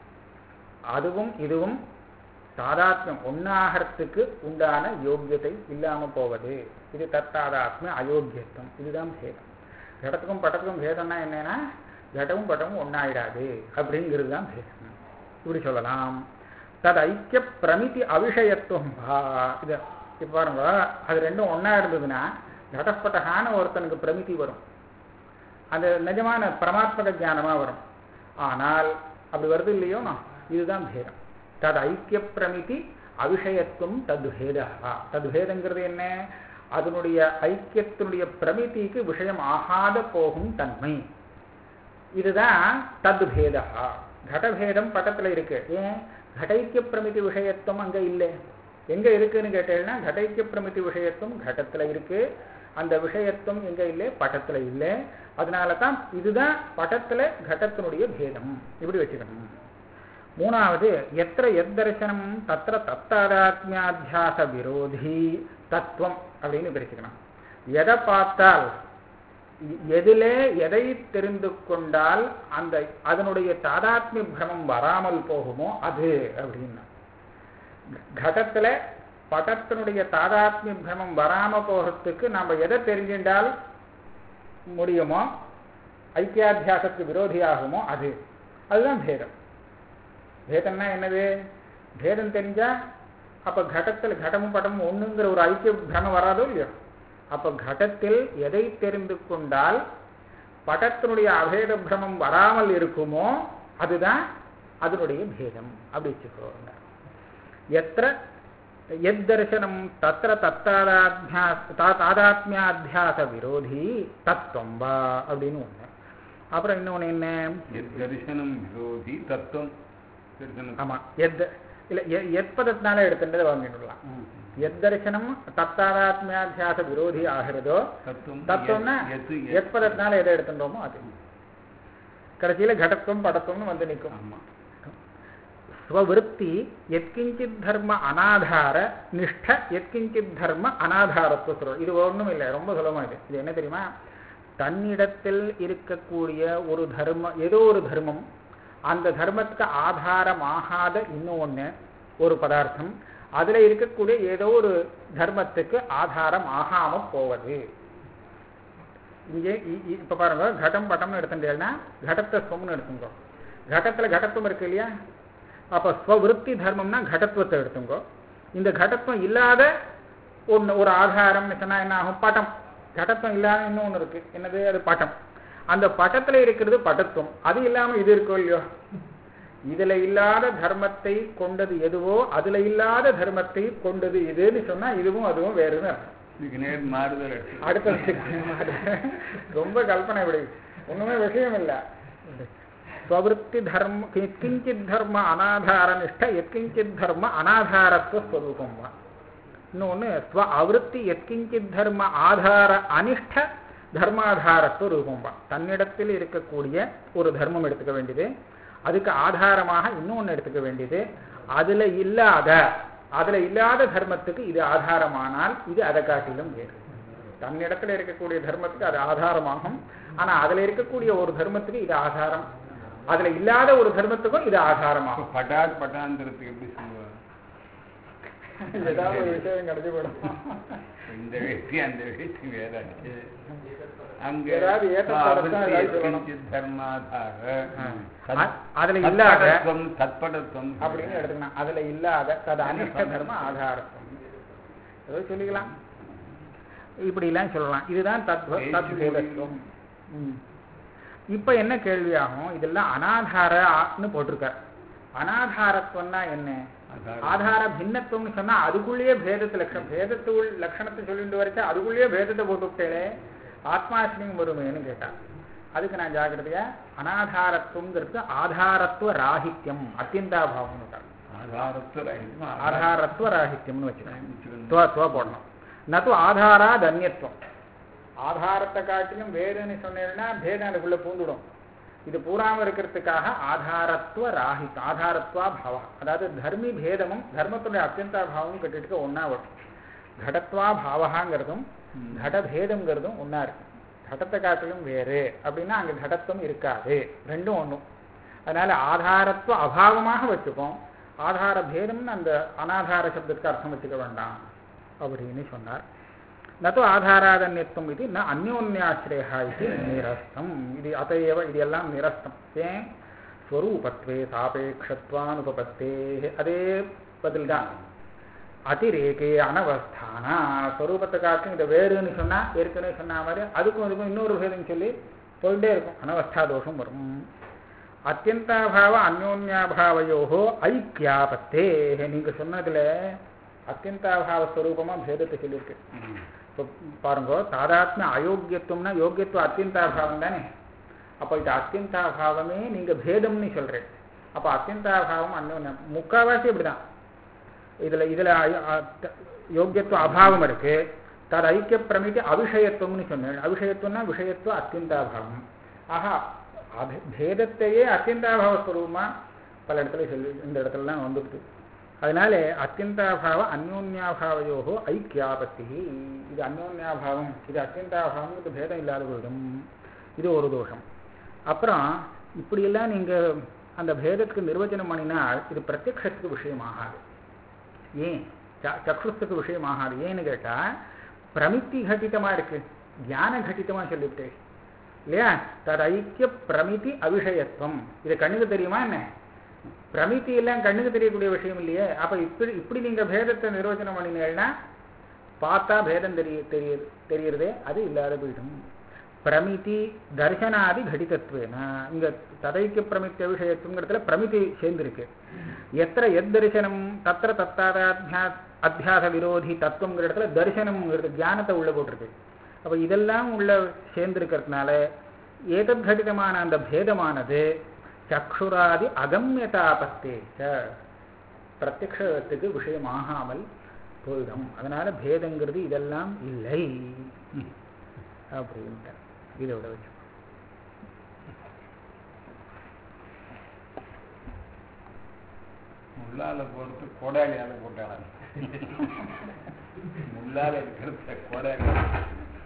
அதுவும் இதுவும் தாதாத்மியம் ஒன்னாகிறதுக்கு உண்டான யோக்கியத்தை இல்லாம போவது இது தத்தாதாத்மிய அயோக்கியத்துவம் இதுதான் பேதம் கடத்துக்கும் பட்டத்துக்கும் பேதம்னா என்னன்னா கடவும் பட்டமும் ஒன்னாயிடாது அப்படிங்கிறது தான் பேதம் இப்படி சொல்லலாம் தது ஐக்கிய பிரமிதி அவிஷயத்துவம் பா இது இப்ப பாருங்க அது ரெண்டும் ஒண்ணா இருந்ததுன்னா கடப்பட்டகான ஒருத்தனுக்கு பிரமிதி வரும் அது நிஜமான பரமாத்மக ஞானமா வரும் ஆனால் அப்படி வருது இல்லையோ இதுதான் பேதம் தது ஐக்கிய பிரமிதி அவிஷயத்துவம் தது பேதா தது பேதங்கிறது என்ன அதனுடைய ஐக்கியத்தினுடைய பிரமிதிக்கு விஷயம் ஆகாத போகும் தன்மை இதுதான் தது பேதா கடபேதம் பக்கத்துல இருக்கு ஏன் கடைக்கிய பிரமிதி விஷயத்துவம் அங்க இல்லை எங்க இருக்குன்னு கேட்டீங்கன்னா கடைக்கிய பிரமிதி விஷயத்துவம் கடத்துல இருக்கு அந்த விஷயத்துவம் எங்க இல்லை பட்டத்துல இல்லை அதனால தான் இதுதான் பட்டத்துல கடத்தினுடைய பேதம் இப்படி வச்சுக்கணும் மூணாவது எத்திர எத்தரிசனம் தத்திர தத்தாதாத்மியாத்தியாச விரோதி தத்துவம் அப்படின்னு பிரிச்சுக்கணும் எதை பார்த்தால் எ- எதிலே எதை தெரிந்து கொண்டால் அந்த அதனுடைய தாதாத்மிய பிரமம் வராமல் போகுமோ அது அப்படின்னா கடத்துல படத்தினுடைய தாதாத்மிய பிரமம் வராம போகிறதுக்கு நாம எதை தெரிஞ்சின்றால் முடியுமோ ஐக்கியாத்தியாசத்துக்கு விரோதியாகுமோ அது அதுதான் பேதம் பேதம்னா என்னது பேதம் தெரிஞ்சா அப்ப கடத்தில் கடமும் படமும் ஒண்ணுங்கிற ஒரு ஐக்கிய பிரமம் வராதோ இல்லையோ அப்ப கடத்தில் எதை தெரிந்து கொண்டால் படத்தினுடைய அபேத பிரமம் வராமல் இருக்குமோ அதுதான் அதனுடைய பேதம் அப்படி வச்சுக்கோங்க எத்திர எத்தர்சனம் தத்திர தத்தாதாத்மியாஸ் தா- தாதாத்மியாத்தியாச விரோதி தத்துவம் வா அப்படின்னு ஒண்ணு அப்புறம் இன்னொன்னு என்ன எத் தரிசனம் விரோதி தத்துவம் தரிசனம் ஆமா எத் இல்ல எ- எத்பதத்தினால எடுத்துட்டதை வாங்கிடலாம் எத்தரிசனம் தத்தாதாத்மியாத்தியாச விரோதி ஆகிறதோ தத்துவம் தத்துவம்னா எத் எத் எத்பதத்தினால எதை எடுத்துட்டோமோ அது கடைசியில கடத்துவம் படத்துவம்னு வந்து நிற்கும் ஆமா ஸ்வவிருத்தி எத்கிஞ்சித் தர்ம அனாதார நிஷ்ட எத்கிஞ்சித் தர்ம அனாதாரத்துவ சொல்றோம் இது ஒண்ணும் இல்லை ரொம்ப சுலபமா இது இது என்ன தெரியுமா தன்னிடத்தில் இருக்கக்கூடிய ஒரு தர்மம் ஏதோ ஒரு தர்மம் அந்த தர்மத்துக்கு ஆதாரமாகாத இன்னும் ஒண்ணு ஒரு பதார்த்தம் அதுல இருக்கக்கூடிய ஏதோ ஒரு தர்மத்துக்கு ஆதாரம் ஆகாம போவது இங்கே இ- இ- இப்ப பாருங்க கடம் பட்டம்னு எடுத்துட்டேன்னா கடத்தை ஸ்வம்னு எடுத்துங்கோ கடத்துல கடத்துவம் இருக்கு இல்லையா அப்ப ஸ்வவிருத்தி தர்மம்னா கடத்துவத்தை எடுத்துங்கோ இந்த கடத்துவம் இல்லாத ஒண்ணு ஒரு ஆதாரம்னு சொன்னா என்ன ஆகும் பட்டம் கடத்துவம் இல்லாத இன்னொன்னு இருக்கு என்னது அது பட்டம் அந்த பட்டத்துல இருக்கிறது பட்டத்துவம் அது இல்லாம இது இருக்கோ இல்லையோ இதுல இல்லாத தர்மத்தை கொண்டது எதுவோ அதுல இல்லாத தர்மத்தை கொண்டது இதுன்னு சொன்னா இதுவும் அதுவும் வேறுன்னு அர்த்தம் இதுக்கு நேர் மாறுதல் எடுத்து அடுத்த ரொம்ப கல்பனை இப்படி ஒண்ணுமே விஷயம் இல்ல ஸ்வவிருத்தி தர்ம எத்கிஞ்சித் தர்ம அனாதார நிஷ்ட எத்கிஞ்சித் தர்ம அனாதாரத்துவ ஸ்வரூபம் வா இன்னொன்னு ஸ்வ அவிருத்தி எத்கிஞ்சித் தர்ம ஆதார அனிஷ்ட தர்மாதாரத்துவ ரூபம் வா தன்னிடத்தில் இருக்கக்கூடிய ஒரு தர்மம் எடுத்துக்க வேண்டியது அதுக்கு ஆதாரமாக இன்னொன்னு எடுத்துக்க வேண்டியது அதுல இல்லாத அதுல இல்லாத தர்மத்துக்கு இது ஆதாரமானால் இது அதை காட்டிலும் வேறு தன்னிடத்துல இருக்கக்கூடிய தர்மத்துக்கு அது ஆதாரமாகும் ஆனா அதுல இருக்கக்கூடிய ஒரு தர்மத்துக்கு இது ஆதாரம் அதுல இல்லாத ஒரு தர்மத்துக்கும் இது ஆதாரமாகும் இப்ப பட்டாத் பட்டாந்திரத்துக்கு எப்படி சொல்லுவாங்க ஏதாவது ஒரு விஷயம் கிடைச்சு போயிடும் இந்த வேட்டி அந்த வேட்டி வேற ஆச்சு. அங்க ஏதாவது ஏற்றத்தாழத்தான் ஆவர்த்தி ஏதாவது சொல்லணும். எத்கிஞ்சித் தர்மாதார ஆ. தத்- அ- அதுல இல்லாத தத்படத்வம், தத்படத்வம் அப்படின்னு எடுத்துக்கலாம் அதுல இல்லாத தது அனிஷ்ட தர்ம ஆதாரத்துவம் ஏதோ சொல்லிக்கலாம் இப்படி எல்லாம் சொல்லலாம் இதுதான் தத்வ பேச்சு தத்வேதத்துவம் ம். இப்ப என்ன கேள்வியாகும் இதெல்லாம் அனாதாரன்னு போட்டிருக்கார் அனாதாரத்துவம்னா என்ன ஆதாரம். ஆதார பின்னத்துவம்னு சொன்னா அதுக்குள்ளேயே பேதத்து லட்சணம் பேதத்துள் லட்சணத்தை சொல்லிட்டு வரைக்கும் அதுக்குள்ளேயே பேதத்தை போட்டு விட்டேளே ஆத்மாசினியம் வருமேன்னு கேட்டான் அதுக்கு நான் ஜாக்கிரதையா அனாதாரத்துவங்கிறது ஆதாரத்துவ ராகித்யம் அத்தியந்தாபாவம்னு விட்டார். ஆதாரத்துவ ரஹிதம், ஆதாரத்துவ ராகித்யம்னு வச்சுக்கேன் ஆதாரம். துவ துவ போடணும் நது ஆதாரா தன்யத்துவம் ஆதாரத்தை காட்டிலும் வேறுன்னு சொன்னேன்னா பேதம் அதுக்குள்ள பூந்துடும் இது பூராம இருக்கிறதுக்காக ஆதாரத்துவ ராஹித் ஆதாரத்துவா பாவம் அதாவது தர்மி பேதமும் தர்மத்துடைய அத்தியந்தா பாவமும் கட்டிட்டு ஒண்ணா வரும் கடத்வா பாவகாங்கிறதும் கடபேதம்ங்கிறதும் ஒண்ணா இருக்கு கடத்தை காட்டிலும் வேறு அப்படின்னா அங்க கடத்துவம் இருக்காது ரெண்டும் ஒண்ணும் அதனால ஆதாரத்துவ அபாவமாக வச்சுப்போம் ஆதார பேதம்னு அந்த அனாதார சப்தத்துக்கு அர்த்தம் வச்சுக்க வேண்டாம் அப்படின்னு சொன்னார் நது ஆதாராதன்யத்துவம் இது ந அந்யோன்யாசிரயா இது நிரஸ்தம் இது அதையவ இது எல்லாம் நிரஸ்தம் ஏன் ஸ்வரூபத்வே சாபேட்சத்வானுபபத்தே அதே பதில் தான் அதிரேகே அனவஸ்தானா ஸ்வரூபத்தை காட்டும் இதை வேறுன்னு சொன்னா ஏற்கனவே சொன்ன மாதிரி அதுக்கும் இதுக்கும் இன்னொரு பேருன்னு சொல்லி போயிட்டே இருக்கும் அனவஸ்தா தோஷம் வரும் அத்தியந்தாபாவ அந்யோன்யாபாவையோகோ ஐக்கியாபத்தே நீங்க சொன்னதுல அத்தியந்தாபாவ ஸ்வரூபமா பேதத்தை சொல்லியிருக்கு ம். இப்போ பாருங்க தாதாத்மிய அயோக்கியத்துவம்னா யோக்கியத்துவம் அத்தியந்தாபாவம் தானே அப்போ இது அத்தியந்தாபாவமே நீங்க பேதம்னு சொல்றேன் அப்போ அத்தியந்தாபாவம் அந்யோன்யம் முக்காவாசி இப்படிதான் இதுல இதுல அய- அ- த- யோக்கியத்துவ அபாவம் இருக்கு தது ஐக்கிய பிரமிதி அவிஷயத்துவம்னு சொன்னேன் அவிஷயத்துவம்னா விஷயத்துவ அத்தியந்தாபாவம் ஆஹா அபே- பேதத்தையே அத்தியந்தாபாவ ஸ்வரூபமா பல இடத்துல சொல்லி இந்த இடத்துலலாம் வந்துடுது அதனால அத்தியந்தாபாவ அந்யோன்யாபாவையோகோ ஐக்கியாபத்தி இது அந்யோன்யாபாவம் இது அத்தியந்தாபாவம் இது பேதம் இல்லாத போயிடும் இது ஒரு தோஷம் அப்புறம் இப்படியெல்லாம் நீங்க அந்த பேதத்துக்கு நிர்வச்சனம் பண்ணினால் இது பிரத்யக்ஷத்துக்கு விஷயமாகாது ஏன் ச- சக்ஷுஸ்துக்கு விஷயமாகாது ஏன்னு கேட்டா பிரமித்தி கட்டிதமா இருக்கு ஞான கட்டிதமா சொல்லிவிட்டு இல்லையா தது ஐக்கிய பிரமிதி அவிஷயத்துவம் இது கண்ணுக்கு தெரியுமா என்ன பிரமித்தி எல்லாம் கண்ணுக்கு தெரியக்கூடிய விஷயம் இல்லையே அப்ப இப்படி இப்படி நீங்க பேதத்தை நிர்வச்சனம் பண்ணினீங்கன்னா பார்த்தா பேதம் தெரிய தெரிய தெரியறதே அது இல்லாத போயிடும் பிரமிதி தர்சனாதி கடிதத்துவேன இங்க ததைக்கிய பிரமித்த விஷயத்துங்கிறதுல பிரமிதி சேர்ந்திருக்கு எத்திர எத் தரிசனம் தத்திர தத்தாதாத்யா அத்தியாச விரோதி தத்துவங்கிற இடத்துல தரிசனம்ங்கிறது ஞானத்தை உள்ள போட்டிருக்கு அப்ப இதெல்லாம் உள்ள சேர்ந்திருக்கிறதுனால ஏதத் கடிதமான அந்த பேதமானது சக்ஷுராதி அகம்யதாபத்தே பிரத்யக்ஷத்துக்கு விஷயமாகாமல் போயிடும் அதனால பேதங்கிறது இதெல்லாம் இல்லை அப்படின்ட்டு இதோட வச்சு முள்ளால போறது கோடாலியால போட்டாங்க முள்ளால இருக்கிறத கோடாலி